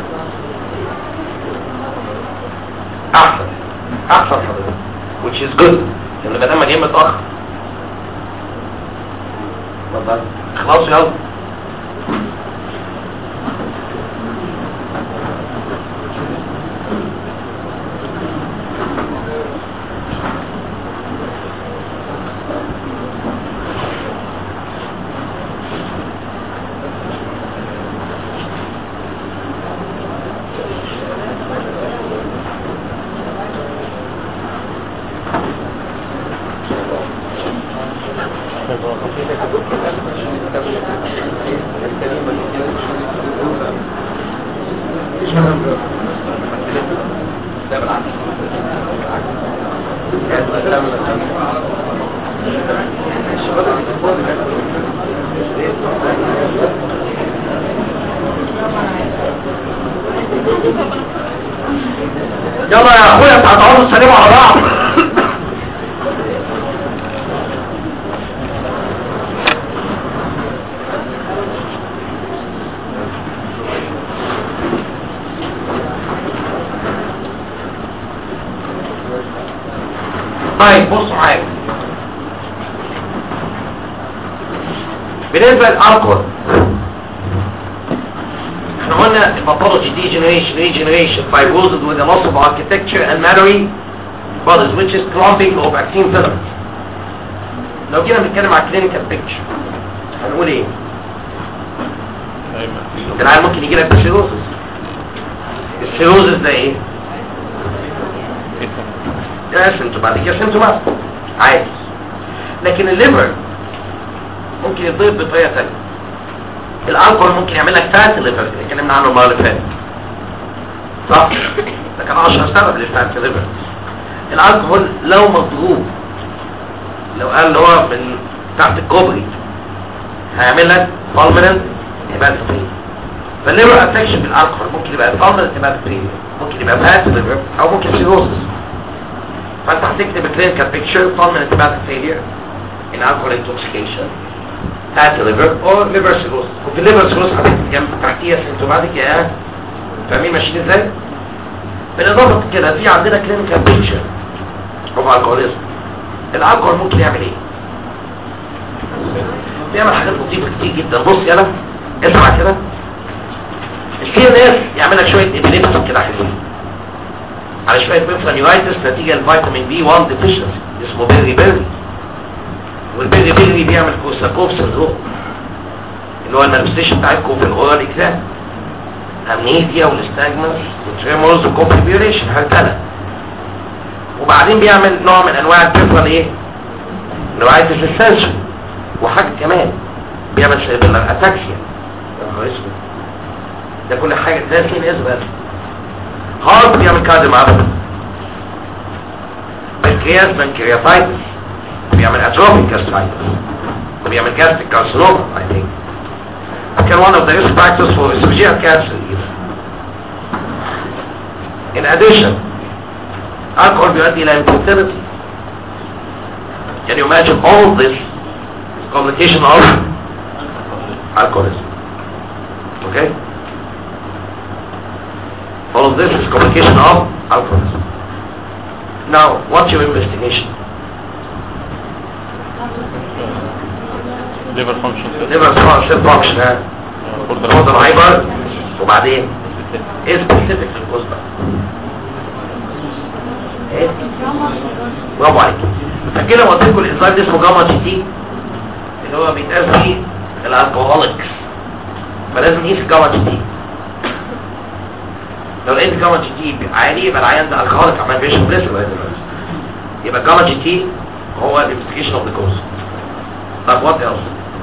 احسن احسن حضرتك which is good لان ما دام جاي متاخر اتفضل خلاص يلا يلا يا اخويا انت هتقعدوا تسلموا على بعض طيب بصوا معايا بالنسبه للالكول احنا قلنا الباثولوجي دي جنريشن ري جنريشن fibrosis with a loss of architecture and mammary bodies which is clumping of vaccine filaments لو جينا بنتكلم على clinical picture هنقول ايه العيال ممكن يجي لك بسيروسس السيروسس ده ايه ده سيمتوماتيك يا سيمتوماتيك عادي لكن الليفر ممكن يضيف بطريقه ثانيه الالكول ممكن يعمل لك فات ليفر اللي اتكلمنا عنه المره اللي فاتت صح ده كان اشهر سبب للفات ليفر الالكول لو مضروب لو قال اللي هو من تحت الكوبري هيعمل لك بالمنت هيباتوبين فالليفر افكشن بالالكول ممكن يبقى بالمنت هيباتوبين ممكن يبقى فات ليفر او ممكن سيروسس فانت هتكتب الكلينيكال بيكتشر بالمنت هيباتوبين in alcohol intoxication fat liver or liver cirrhosis وفي الليفر cirrhosis هتكتب جنب تحتيها سيمتوماتيك يا فاهمين ماشيين ازاي؟ بالاضافه كده في عندنا كلينيكال بيكتشر اوف الكوليزم الالكول ممكن يعمل ايه؟ بيعمل حاجات لطيفه كتير جدا بص يلا اسمع كده في ناس يعمل لك شويه ابيليبسي كده حلوين على شويه بيفلانيولايتس نتيجه الفيتامين بي 1 ديفيشنسي اسمه بيري بيري والبيري بيري بيعمل كوساكوف سندروم اللي هو المانيفستيشن بتاعتكم في الاورال اكزام امنيزيا والاستاجمنس والتريمورز والكونفيبيوليشن هرتله وبعدين بيعمل نوع من انواع البيفرال ايه نوعية السنسور وحاجة كمان بيعمل سيربيلر اتاكسيا يا نهار اسود ده كل حاجة ده سين اسبر هارت بيعمل كارديوميوباثي بنكرياس بنكرياتايتس بيعمل اتروفيك كاسترايتس بيعمل gastric carcinoma I think كان one of the risk factors for esophageal cancer even. In addition, alcohol بيؤدي إلى infertility. Can you imagine all this is complication of alcoholism? Okay? All of this is complication of alcoholism. Now, what's your investigation? liver function liver cell function ها order hyper وبعدين ايه specific للكوز بقى ايه برافو عليك فكده قلت لكم الانزيم ده اسمه جاما جي تي اللي هو بيتقاس فيه الالكوهوليكس فلازم نقيس جاما جي تي لو لقيت جاما جي تي عالي يبقى العيان ده الكهوليك عمال بيشرب لسه لغايه دلوقتي يبقى جاما جي تي هو الانفستيجيشن اوف ذا كوز طب وات ايلس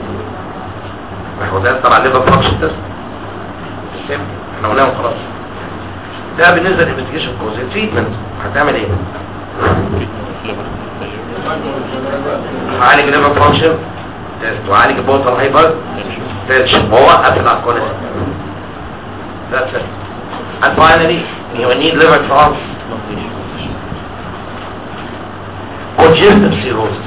هو ده طبعا ليفر فانكشن تيست احنا قلناهم خلاص ده بالنسبه للانفستيجيشن كوز التريتمنت هتعمل ايه؟ عالج الليفر فانكشن تيست وعالج البوتال هايبر تيست ووقف الالكوليزم That's it. And finally, you will need liver trans congestive cirrhosis.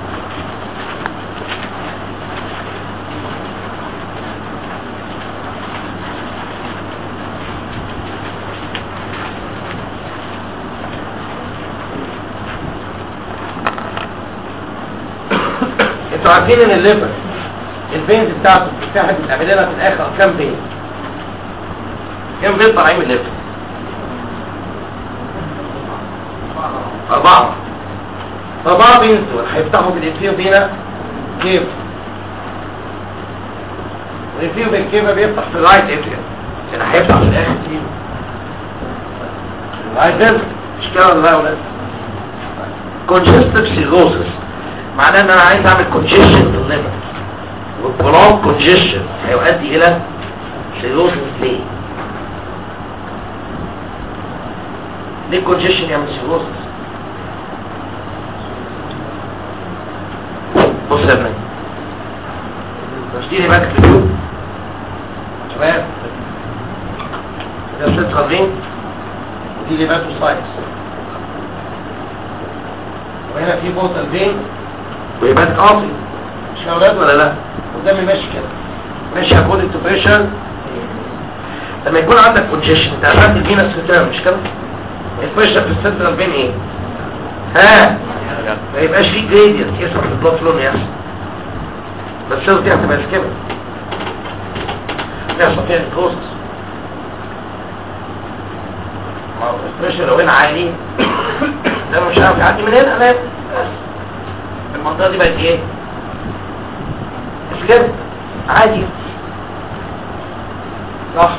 انتوا عارفين ان الليفر الفينز بتاعته بتاعت بتعمل لنا في الاخر كام فين كام فين طالعين من الليفر أربعة أربعة فينز دول هيفتحوا في الإنفيو بينا كيف والإنفيو بين كيف بيفتح في الرايت إفريا يعني هيفتح في الآخر فين الرايت إفريا مش كده ولا لا يا ولاد congestive cirrhosis معناه ان انا عايز اعمل congestion في الليفر والبرام congestion هيؤدي الى cirrhosis ليه ليه congestion يعمل cirrhosis بص يا ابني اشتري باك في اليوم شباب ده ست قادرين ودي لي باك ساينس وهنا في بوتل فين ويبقى قاطي مش يا اولاد ولا لا قدامي ماشي كده ماشي according to pressure لما يكون عندك congestion انت قفلت الفينس ريتيرن مش كده البريشر في السنترال فين ايه ها ما يبقاش فيه جريدينت يسمح البلاد فلو انه يحصل بس السيلز دي هتبقى سكيمة يحصل فيها الكروسس البريشر لو هنا عالي ده مش عارف يعدي من هنا لا بس المنطقة دي بقت ايه سكيمة عادي صح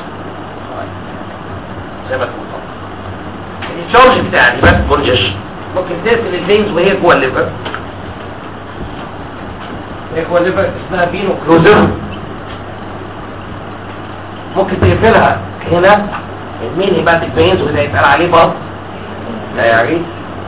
زي ما تقول طبعا التشارج بتاع دي بس كونجيشن ممكن تقفل الفينز وهي جوه الليفر هي جوه الليفر اسمها بينو كلوزر ممكن تقفلها هنا المين هيباتيك فينز وده يتقال عليه بط لا يعني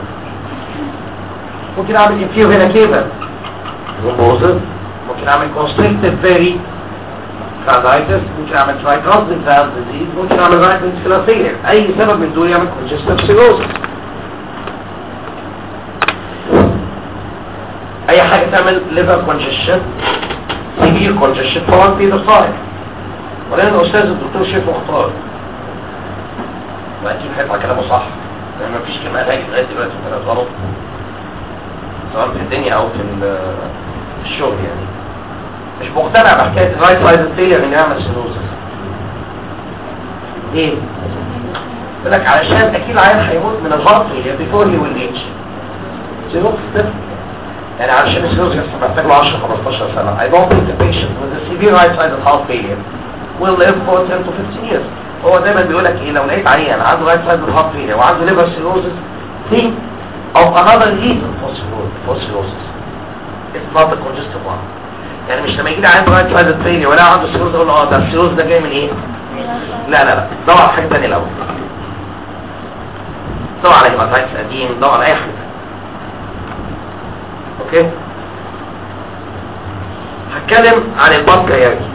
ممكن اعمل انفيو هنا كيبل وبوزر ممكن اعمل كونستريكتيف فيري كاردايتس ممكن اعمل ترايكوزيك فالف ديزيز ممكن اعمل رايت فيلاسير اي سبب من دول يعمل كونجستيف سيروزس اي حاجة تعمل liver congestion severe congestion for one period of time ولكن الاستاذ الدكتور شريف مختار واكيد هيطلع كلامه صح لان مفيش كلمة هاجي لغاية دلوقتي كانت غلط سواء في الدنيا او في ال- في الشغل يعني مش مقتنع بحكاية الرايت سايد فيلير ان يعمل سيروزس ليه؟ يقول لك علشان اكيد العيان هيموت من الهارت فيلير بيفور هي ويل ايج سيروزس ده يعني علشان السيروزس محتاج له 10 15 سنة I don't think the patient with a severe right sided heart failure will live for 10 to 15 years هو دايما بيقول لك ايه لو لقيت عيان عنده right sided heart failure وعنده liver cirrhosis think of another reason for cirrhosis for cirrhosis it's not a congestive one يعني مش لما يجي لي عيان right sided failure ولا عنده cirrhosis اقول له اه ده السيروز ده جاي من ايه لا لا لا دور على حاجة تانية الاول دور على هيباتايتس قديم دور على اي حاجة اوكي هتكلم عن البنكرياري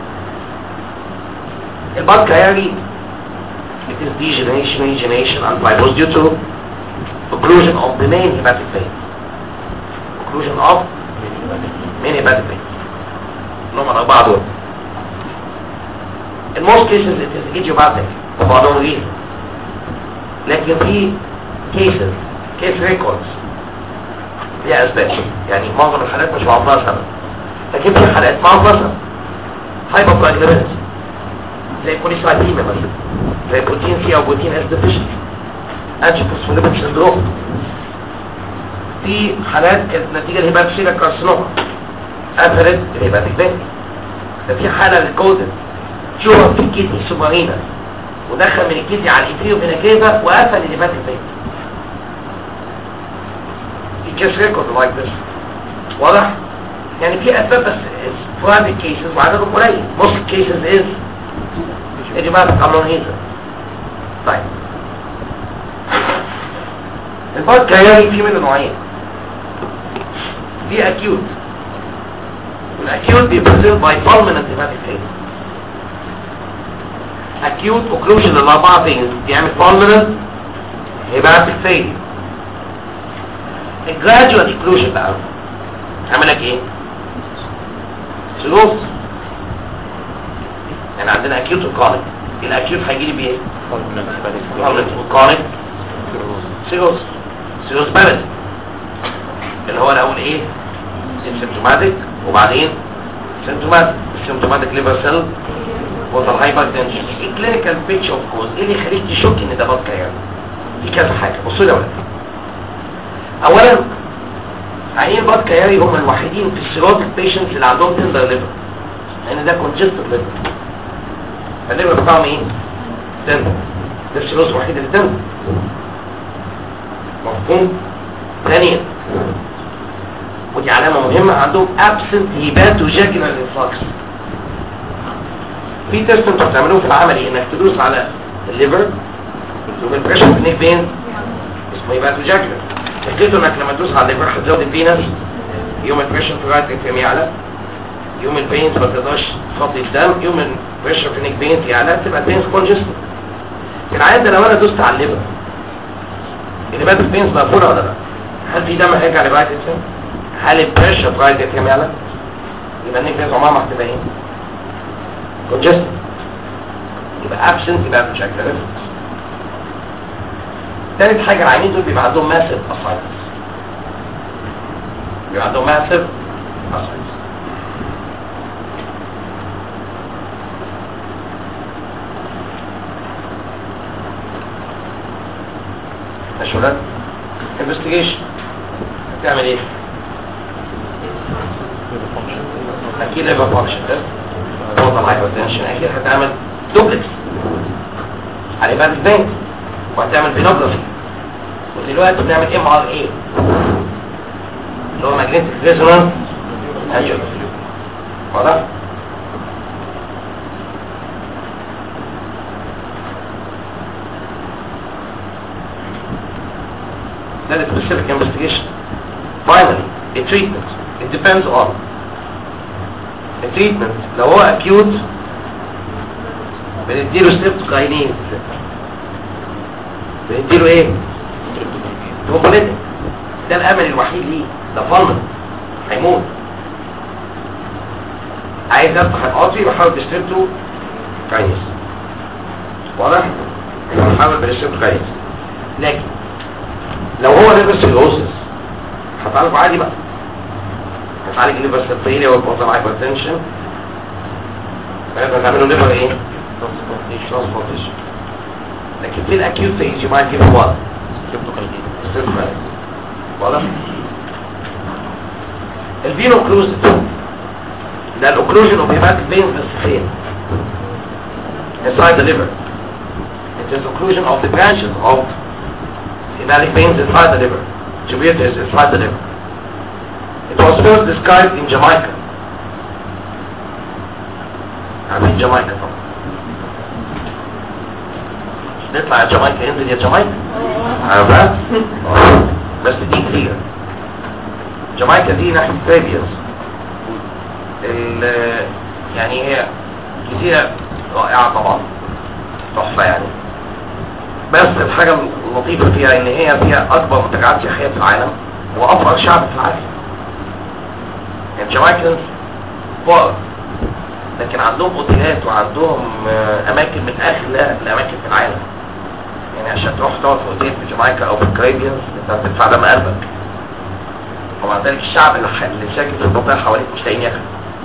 البنكرياري it is degeneration regeneration and fibrosis due to occlusion of the main hepatic vein occlusion of main hepatic vein اللي هم الأربعة دول in most cases it is idiopathic وبعضهم غير لكن في cases case records ليها اسباب يعني معظم الحالات مش معظمها سبب لكن في حالات معظمها سبب هايبوكواجلابيلتي زي كوليسايتيميا مثلا زي بروتين سي او بروتين اس ديفيشنسي انتيفوسفوليبيد سندروم في حالات كانت نتيجه لهيباتوسيلا كارسينوما قفلت الهيباتيك فين ده في حاله للكودن تيومر في الكدني سوبرينا ودخل من الكيدي على الانفيريو فينا كيفا وقفل الليفاتيك فين في كيس ريكورد لايك ذس واضح يعني في اسباب بس برايفت كيسز وعددهم قليل most cases is idiopathic ammonheater طيب الباد كياري في منه نوعين في acute والاكيوت بيبرزنت باي pulmonary hepatic failure acute occlusion الاربعه فين بيعمل pulmonary hepatic failure الجراديوال occlusion بقى عمل لك ايه سلوس يعني عندنا acute وكرونيك الاكيوت هيجي لي بايه وكرونيك سيروس سيروس بلد اللي هو الاول ايه سيمتوماتيك وبعدين سيمتوماتيك السيمتوماتيك ليفر سيل وصل هايبر تنشن الكلينيكال بيتش اوف كوز ايه اللي يخليك تشك ان ده بطه يعني في كذا حاجه بصوا لي يا ولاد اولا عيين بطه كياري هم الوحيدين في السيروتيك بيشنتس اللي عندهم تندر ليفر لان ده كونجستد ليفر فالليفر بتاعهم ايه تندر ده السيروس الوحيد اللي تندر مفهوم ثانيا ودي علامة مهمة عندهم absent hepatovaginal influx في تيست انتوا بتعملوه في العملي انك تدوس على الليفر تشوف البريشر في النيك فين اسمه هيباتوجاجنال فكرته انك لما تدوس على الليفر هتزود الفينس يوم البريشر في الرايت اتريم يعلى يوم الفينز ما تقدرش تفضي الدم يوم البريشر في النيك فينز يعلى تبقى الفينز كونجستد في العيان ده لو انا دوست على الليفر الليفر الفينز مقفوله ولا لا هل في دم هيرجع لرايت اتريم هل البريشر في رايت اتريم يعلى يبقى النيك فينز عمرها ما هتبقى ايه كونجستد يبقى ابسنت يبقى مش اكتر ثالث حاجة العيانين دول بيبقى عندهم ماسف اسايتس بيبقى عندهم ماسف اسايتس ماشي ولاد انفستيجيشن هتعمل ايه؟ اكيد ليفر فانكشن ده نقطة الهايبرتنشن اكيد هتعمل دوبلكس على بال البنك وهتعمل فينوجرافي ودلوقتي بنعمل ام ار اي اللي هو ماجنتيك ريزونانس انجيوجرافي واضح؟ ده السبيسيفيك انفستيجيشن finally the treatment it depends on the treatment لو هو acute بنديله ستريبتوكاينين بنديله ايه هوموليتك ده الامل الوحيد ليه ده فن هيموت عايز افتح القاضي بحاول بستريبتو كاينيس واضح بحاول بالستريبتو كاينيس لكن لو هو ليفر سيروسس هتعالج عادي بقى هتعالج الليفر سيرفيليا والبوتال هايبرتنشن فيبقى تعملوا ليفر ايه ترانسبورتيشن لكن في الاكيوت فيز يو مايت جيف وات واضح الفين اوكلوزيف ده الاوكلوجن اوف هيباتيك فينز بس فين inside the liver it is occlusion of the branches of hepatic veins inside the liver tributaries inside the liver it was first described in Jamaica عارفين جامايكا طبعا نطلع يا جامايكا ينزل يا جامايكا عارفها بس دي كتير جامايكا دي ناحية كاريبيانز ال- يعني هي جزيرة رائعة طبعا تحفة يعني بس الحاجة اللطيفة فيها ان هي فيها اكبر منتجعات سياحية في العالم وافقر شعب في العالم يعني جامايكانز فقر لكن عندهم اوتيلات وعندهم آه، اماكن من اغلى الاماكن في العالم يعني عشان تروح تقعد في اوتيل في جامايكا او في الكاريبيانز انت هتدفع دم قلبك ومع ذلك الشعب اللي, ح- اللي ساكن في المنطقه حواليك مش لاقيين ياكلوا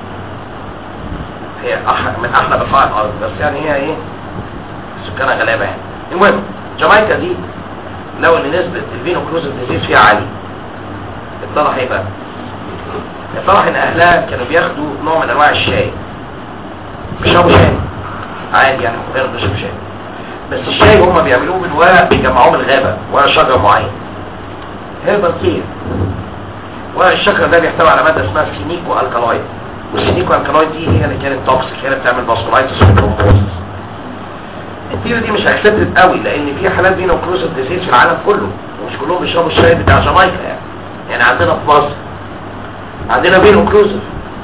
هي أح من احلى بقاع الارض بس يعني هي ايه سكانها غلابه يعني المهم جامايكا دي لو ان نسبه الفينو كروزيف ديزيز فيها عاليه اتضح ايه بقى اتضح ان اهلها كانوا بياخدوا نوع من انواع الشاي بيشربوا شاي عادي يعني غير بيشربوا شاي بس الشاي هما بيعملوه من ورق بيجمعوه من الغابة ورق شجر معين هيربال كير ورق الشجر ده بيحتوي على مادة اسمها سينيكو الكالويد والسينيكو الكالويد دي هي اللي كانت توكسيك هي اللي بتعمل باسكولايتس وترومبوزس التيرة دي مش اكسبتد قوي لان في حالات فينا كروزر ديزيز في العالم كله ومش كلهم بيشربوا الشاي بتاع جامايكا يعني يعني عندنا في مصر عندنا فينو كروزر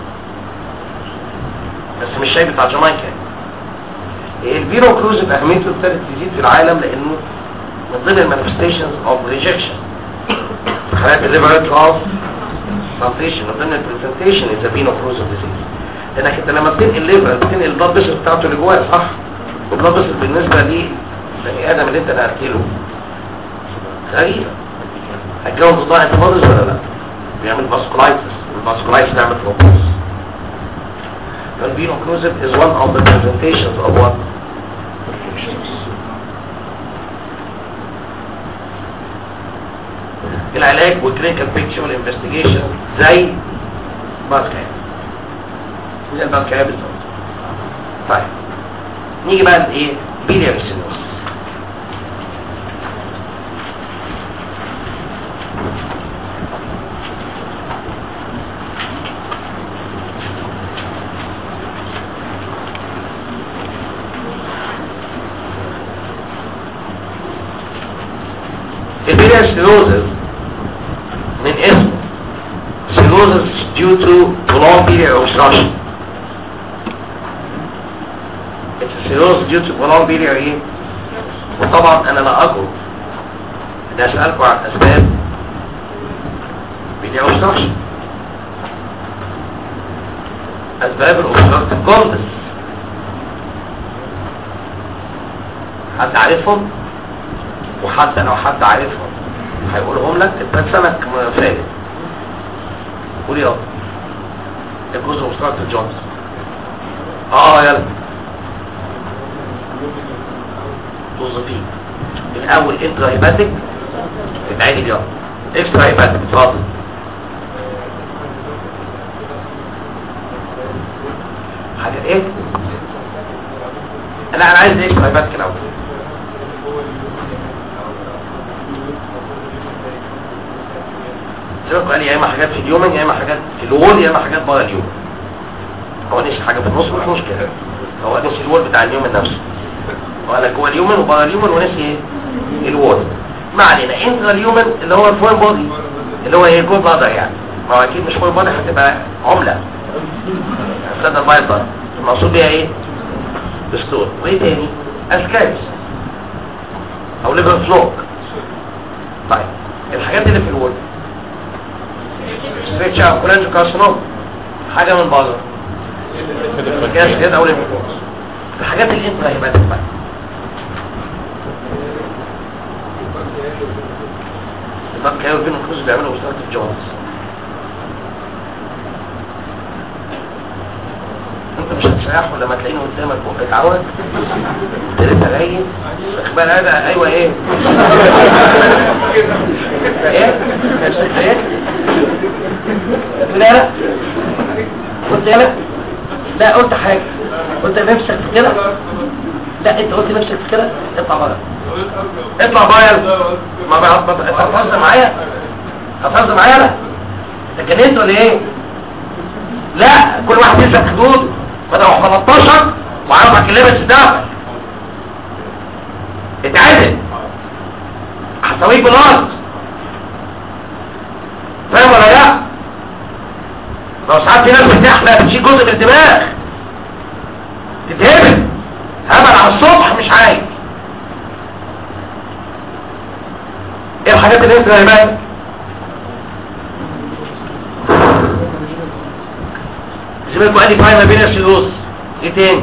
بس مش الشاي بتاع جامايكا يعني الفينو كروزر اهميته ابتدت تزيد في العالم لانه من ضمن المانيفستيشنز اوف ريجكشن حالات الليفرت اوف ترانزيشن من ضمن البرزنتيشن از فينو كروزر ديزيز لانك انت لما بتنقل الليفر بتنقل البلاد بريشر بتاعته اللي جواه صح والبلاد بريشر بالنسبه لي بني ادم اللي انت نقلت له غريبه هتجاوب بضاعة انتفاضز ولا لا بيعمل باسكولايتس الباسكولايتس بيعمل فوكس الفينو كلوزيف is one of the presentations of what العلاج والكلينيكال بيكتشر والانفستيجيشن زي باسكايب زي الباسكايب بالظبط طيب نيجي بقى لايه بيلياري سينوس البيلياري سينوزز من اسمه cirrhosis due to prolonged biliary obstruction it's a cirrhosis due to prolonged biliary ايه وطبعا انا لا اقول ان اسألكم عن اسباب biliary obstruction اسباب الاوبستراكتيف كوندس حد عارفهم وحتى لو حد عارفهم هيقولهم لك تبقى سمك فارغ قول يلا الجزء مستقبل جونز اه يلا توظيفين الاول انترا هيباتيك اتعادل يلا اكسترا هيباتيك اتفضل حاجة ايه لا انا عايز اكسترا هيباتيك الاول سيبك قال يا اما حاجات في اليومن يا اما حاجات في الوول يا اما حاجات بره اليوم هو نسي حاجه في النص مش مشكله هو نسي الوول بتاع اليومن نفسه هو قال لك جوه اليومن وبره اليومن ونسي ايه الوول ما علينا انترا اليومن اللي هو الفوين بودي اللي هو ايه جوه بلادر يعني ما هو اكيد مش فوين بودي هتبقى عمله استنى البايض المقصود بيها ايه دستور وايه تاني اسكايبس او ليفر فلوك طيب الحاجات اللي في الوول ستريتش او كولانجو كارسينوم حاجه من بره كاس كده او ليفوكوز الحاجات اللي انت هيبقى تبقى الباب كايو بين الكروز بيعملوا وسط الجواز انت مش هتسيحه لما تلاقينه قدامك وقت عوض انت لسه جاي اخبار هذا ايوه ايه ايه ايه لا لا قلت لا لا قلت حاجة قلت نفسك في كده لا انت قلت نفسك في كده اطلع بره اطلع بره ما بقى انت هتهزر معايا هتهزر معايا لا انت جننت ولا ايه لا كل واحد يسلك حدود بدل 13 وعرفك اللبس ده اتعدل هسويك بالارض فاهم ولا لا لو ساعات في ناس بتحلق بتشيل جزء من الدماغ تتهبل هبل على الصبح مش عايز ايه الحاجات اللي انت غيبان زميلكم قال لي فاهم ما بين السيروس ايه تاني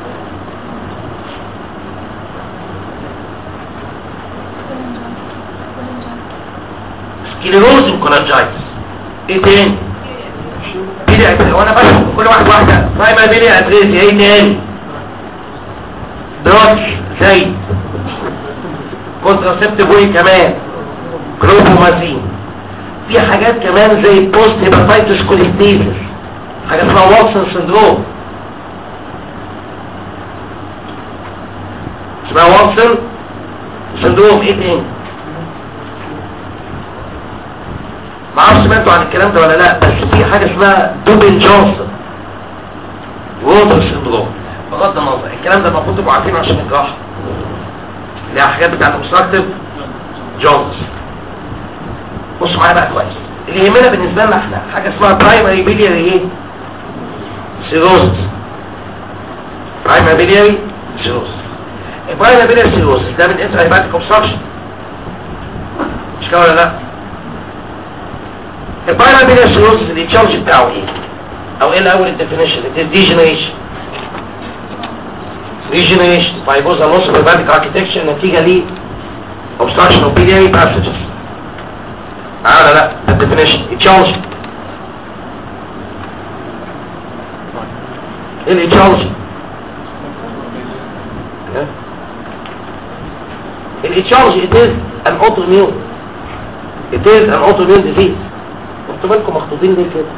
سكليروزن كولانجايتس ايه تاني بيلي اتريس وانا بشوف كل واحد واحده فاهم بيلي اتريس ايه تاني دروتش زي كونتراسبتيف واي كمان كروبومازين في حاجات كمان زي بوست هيباتايتس كوليستيزس حاجه اسمها واتسون سندروم اسمها واتسون سندروم ايه تاني ما اعرفش سمعتوا عن الكلام ده ولا لا بس في حاجه اسمها دوبن جونسون ووتر سندروم بغض النظر الكلام ده المفروض تبقوا عارفينه عشان الجراحه اللي هي الحاجات بتاعت اوبستراكتيف جونز بصوا معايا بقى كويس اللي يهمنا بالنسبه لنا احنا حاجه اسمها برايمري بيلياري ايه سيروزس برايمري بيلياري سيروزس البرايمري بيلياري سيروزس ده من انترا هيباتيك اوبستراكشن مش كده ولا لا البرايمري بيلياري سيروزس اللي التشارج بتاعه ايه او ايه الاول الديفينيشن الديجنريشن ريجنريشن فايبوزا لوس اوف هيباتيك اركتكتشر نتيجه ل obstruction of biliary passages معانا لا ده definition etiology ايه الاتيولوجي الاتيولوجي it is an autoimmune it is an autoimmune disease انتوا بالكم مخطوطين ليه كده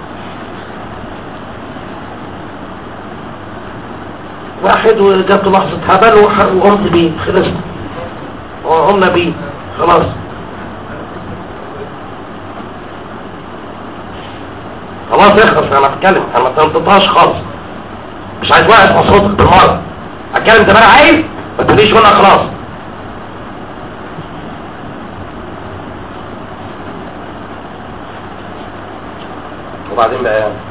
واحد وجات لحظة هبل وح- وقمت بيه خلصنا وقمنا بيه خلاص خلاص اخلص انا بتكلم انا ما تنططهاش خالص مش عايز واقف على صوتك بالمرة اتكلم زي ما انا عايز ما تقوليش وانا خلاص وبعدين بقى يعني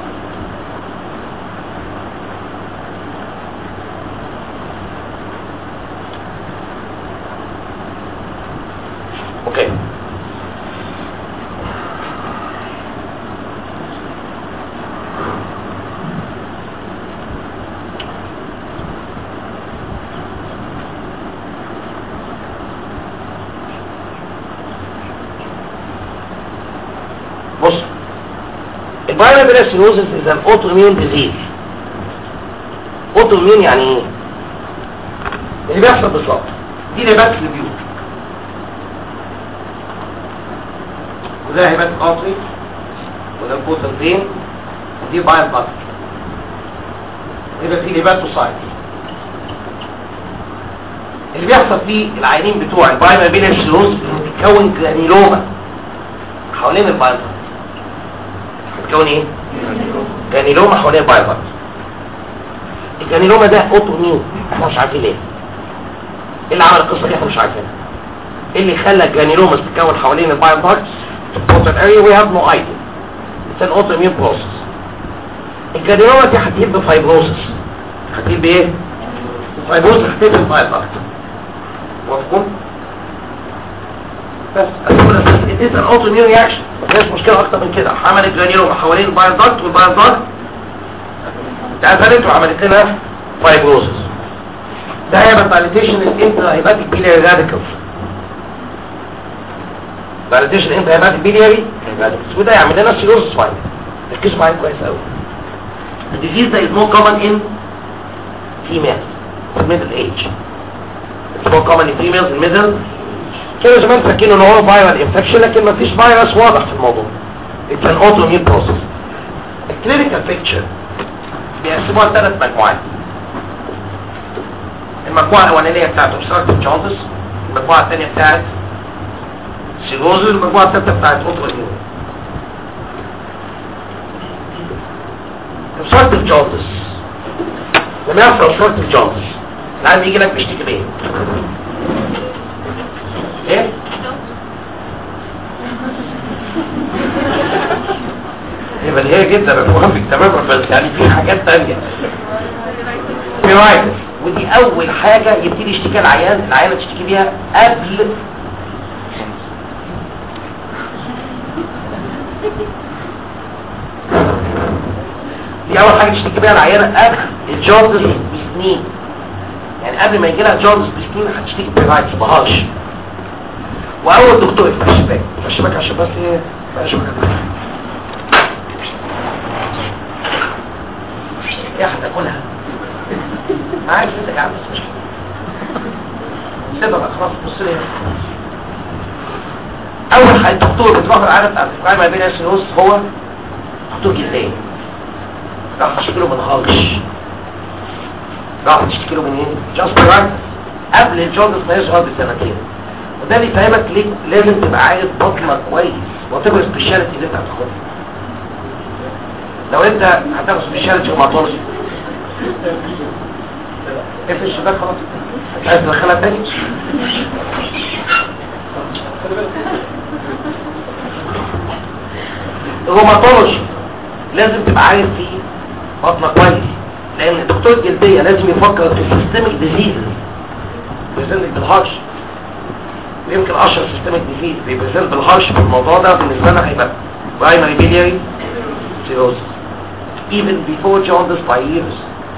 اوكي بص البايرابيلاسينوزس is an autoimmune disease autoimmune يعني ايه اللي بيحصل بالظبط دي نبات في البيوت وده هيبات قاطري وده البوتنتين ودي بايل بطر يبقى في نبات وصايد اللي بيحصل فيه العينين بتوع البايرابيلاسينوزس بتتكون جرانيلوما حوالين البايل بطر بتكون ايه جانيلوما حوالين البايبر الجانيلوما ده اوتوميون احنا مش عارفين ليه ايه اللي عمل القصه دي احنا مش عارفينها ايه اللي خلى الجانيلوما تتكون حوالين البايبر البوتر اريا وي هاف نو ايديا اتس ان اوتوميون بروسس الجانيلوما دي هتجيب بفايبروسس هتجيب بايه فايبروسس هتجيب البايبر مفهوم بس it is an autoimmune reaction مفيش مشكلة أكتر من كده عملت جرانيلوما حوالين البايل داكت والبايل داكت اتقفلت وعملت لنا فايبروسس ده هيبقى باليتيشن الانترا هيباتيك بيلياري راديكالز باليتيشن الانترا هيباتيك بيلياري راديكالز وده يعمل لنا سيروزس فاين ركزوا معايا كويس قوي الديزيز ده is more common in females in middle age it's more common in females in middle كانوا زمان فاكرين ان هو فايرال انفكشن لكن مفيش فيروس واضح في الموضوع اتس ان اوتوميون بروسيس الكلينيكال بيكتشر بيقسموها لثلاث مجموعات المجموعه الاولانيه بتاعت obstructive jaundice المجموعه الثانيه بتاعت سيروزز والمجموعه الثالثه بتاعت اوتوميون obstructive jaundice لما يحصل obstructive jaundice العيان بيجي لك بيشتكي بايه؟ ايه يبقى اللي هي جدا المهم تماما بس يعني في حاجات تانية بيرايتس ودي اول حاجة يبتدي يشتكي العيان العيانة تشتكي بيها قبل دي اول حاجة تشتكي بيها العيانة قبل الجوندس بسنين يعني قبل ما يجي لها جوندس بسنين هتشتكي بيرايتس بهاش واول دكتور يفتح الشباك يفتح الشباك عشان بس ايه يفتح الشباك يا احد اكلها عارف انت قاعد بس مش سيبها بقى خلاص بص لي اول حاجه الدكتور بتروح العالم بتاع الفقاعي ما بين السينوس هو دكتور جلدان راح تشتكي له من هالش راح تشتكي له من ايه جاست رايت قبل الجوندس ما يظهر بسنتين وده بيفهمك ليه لازم تبقى عارف بطنك كويس وتبقى سبيشاليتي اللي انت هتاخدها لو انت هتاخد سبيشاليتي ومعطولش اقفل الشباك خلاص مش عايز تدخلها تاني الروماتولوجي لازم تبقى عارف فيه بطنك كويس لان الدكتور الجلديه لازم يفكر في السيستميك ديزيز بيزنك بالهرش ويمكن اشهر سيستميك ديزيز بيبريزنت بالهرش في الموضوع ده بالنسبه لنا هيبقى برايمري بيلياري cirrhosis even before jaundice by years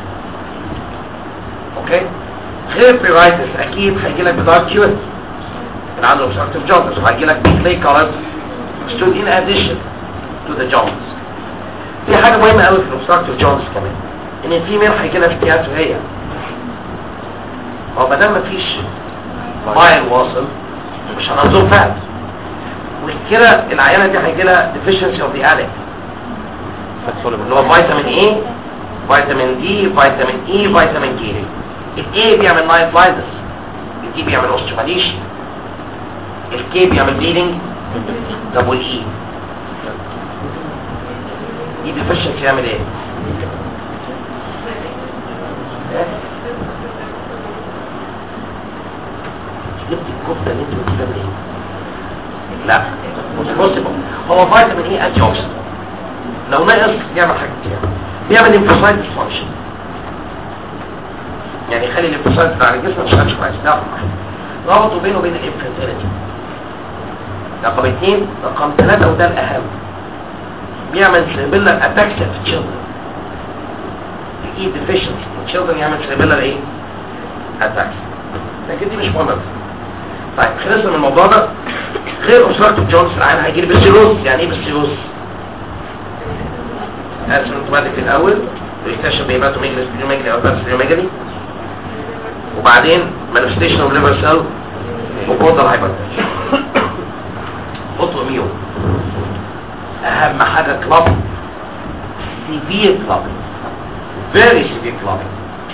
اوكي غير بيرايتس اكيد هيجي لك بدارك كيوت اللي عنده obstructive jaundice وهيجي لك بيكلي كارد stood in addition to the jaundice في حاجه مهمه قوي في الobstructive jaundice كمان ان الفيميل هيجي لها افتيات وهي هو ما دام مفيش مايل واصل مش هنظم فات والكلى العيانه دي هيجي لها deficiency of the alec اللي هو فيتامين اي فيتامين دي فيتامين اي فيتامين كي الاي بيعمل نايت بلايندس الدي بيعمل اوستروماليشن الكي بيعمل بليدنج طب والاي اي ديفيشنسي يعمل ايه إيه؟ جبت الكفته اللي انت بتجيبها منين لا بص هو فيتامين اي انتي لو نقص بيعمل حاجة كتير بيعمل انفوسايد ديسفانكشن يعني يخلي الانفوسايد بتاع الجسم ما يشتغلش كويس ده رقم واحد ربطوا بينه وبين الانفنتيلتي رقم اثنين رقم ثلاثة وده الأهم بيعمل سيربيلر اتاكسيا في التشيلدرن الاي ديفيشنسي التشيلدرن يعمل سيربيلر ايه؟ اتاكسيا لكن دي مش مهمة طيب خلصنا من الموضوع ده غير اوبستراكتيف جونز العين هيجي لي بالسيروز يعني ايه بالسيروز؟ اسيمتوماتيك الاول ويكتشف بيباتوميجلس بيوميجلي او باتسيوميجلي وبعدين مانيفستيشن اوف ليفر سيل وبوردر هايبرتنشن اوتو ميو اهم حاجه كلاب سيفير كلاب فيري سيفير كلابينج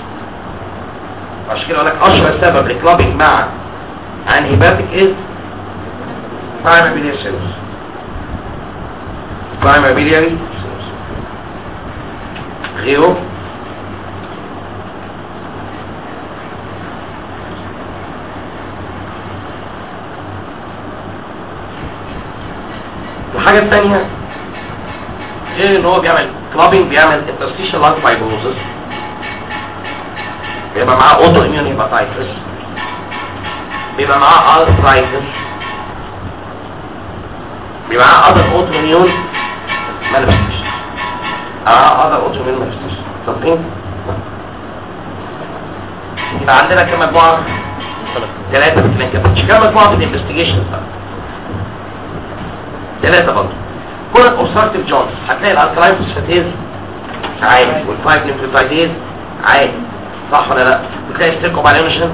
عشان كده اقول لك اشهر سبب لكلابينج مع انهيباتيك از primary biliary cirrhosis primary biliary cirrhosis غيره الحاجة الثانية غير ان هو بيعمل كلابينج بيعمل interstitial lung fibrosis بيبقى معاه اوتو اميون هيباتايتس بيبقى معاه arthritis بيبقى معاه other autoimmune manifestation اه other autoimmune manifestation صدقين يبقى عندنا كم مجموعة ثلاثة في الكلينيكال مش كم مجموعة في الانفستيجيشن ثلاثة برضه كل اوبستراكتيف جونز هتلاقي الالكلاين فوسفاتيز عالي والفايف نيوكليوتايديز عالي صح ولا لا بتلاقي ستيكوبالينوجين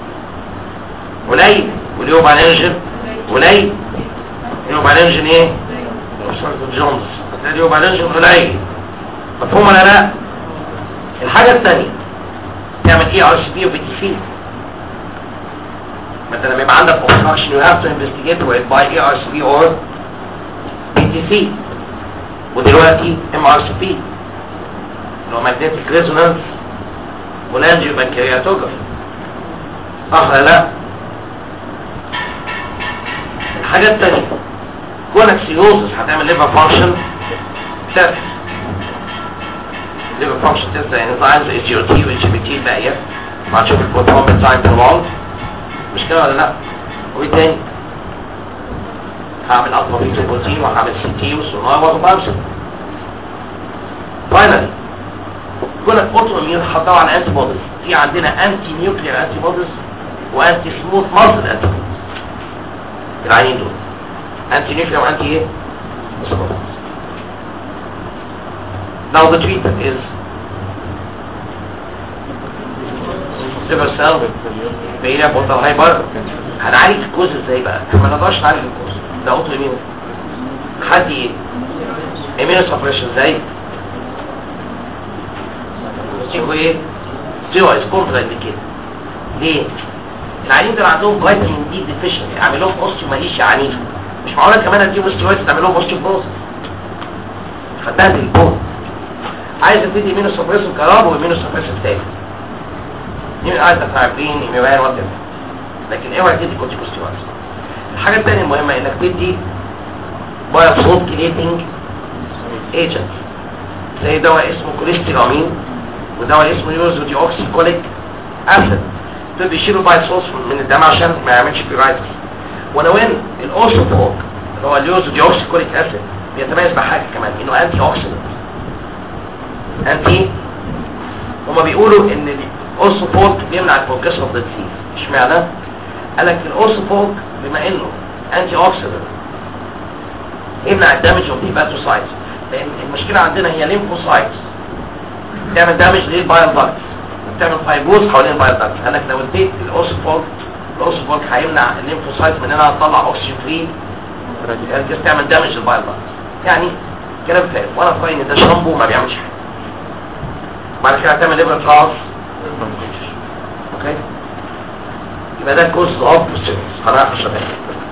قليل واليوبالينوجين قليل اليوبالينوجين ايه اوبستراكتيف جونز هتلاقي اليوبالينوجين قليل مفهوم ولا لا الحاجة الثانية تعمل ايه ار سي بي وبي تي سي مثلا لما يبقى عندك obstruction you have to investigate it by ARCP or BTC ودلوقتي MRCP اللي هو magnetic resonance والانجيوبنكرياتوجرافي صح ولا لا الحاجة التانية كونك سيروزس هتعمل ليفر فانكشن تيست ليفر فانكشن تيست يعني انزايمز الجي او تي والجي بي تي الباقية وهتشوف البروتون انزايم في الوال مش كده ولا لا وايه تاني هعمل الفا بيتا بروتين وهعمل سي تي وسونار وبامسك فاينلي كلك اوتو اميون هتدور على انتي بوديز في عندنا انتي نيوكليير انتي بوديز وانتي سموث ماسل انتي بوديز العينين دول انتي نيوكليير وانتي ايه Now the treatment is liver cell بينا بوتر هايبر هنعالج الكوز ازاي بقى احنا ما نقدرش نعالج الكوز ده اوتو اميون حد ايه امينو سبريشن ازاي ستيكو ايه ستيرويدز كونترا كده ليه العيانين دول عندهم فيتامين دي ديفيشنسي يعمل لهم اوستيوماليشيا عنيفه مش معقوله كمان اديهم اوستيوماليشيا تعمل لهم اوستيوبروز فتبهدل البون عايز ابتدي مينو سبريسو كراب ومينو سبريسو تاني مين عايز تعرفين ايميوان وات لكن اوعى تدي كورتيكوستيرويدز الحاجه الثانيه المهمه انك تدي بايوسولت كليتنج ايجنت زي دواء اسمه كوليستيرامين ودواء اسمه يوزو دي اوكسيكوليك اسيد دول بيشيلوا بايوسولت من الدم عشان ما يعملش بيرايتس ونوين الاوسوفوك اللي هو اليوزو دي اوكسيكوليك اسيد بيتميز بحاجه كمان انه انتي اوكسيدنت انتي هما بيقولوا ان الاوسوفوك بيمنع البروجريشن اوف ذا ديزيز اشمعنى قال لك الاوسوفوك بما انه انتي اوكسيدنت يمنع الدمج اوف هيباتوسايتس لان المشكله عندنا هي ليمفوسايتس بتعمل دامج للبايل داكت بتعمل فايبروز حوالين البايل داكت قال لك لو اديت الاوسوفوك الاوسوفوك هيمنع الليمفوسايتس من انها تطلع اوكسجين فري يعني تعمل دامج للبايل داكت يعني كلام فارغ وانا في رايي ان ده شامبو ما بيعملش حاجه بعد كده هتعمل ابره راس اوكي يبقى ده كورس اوف هنعرف الشباب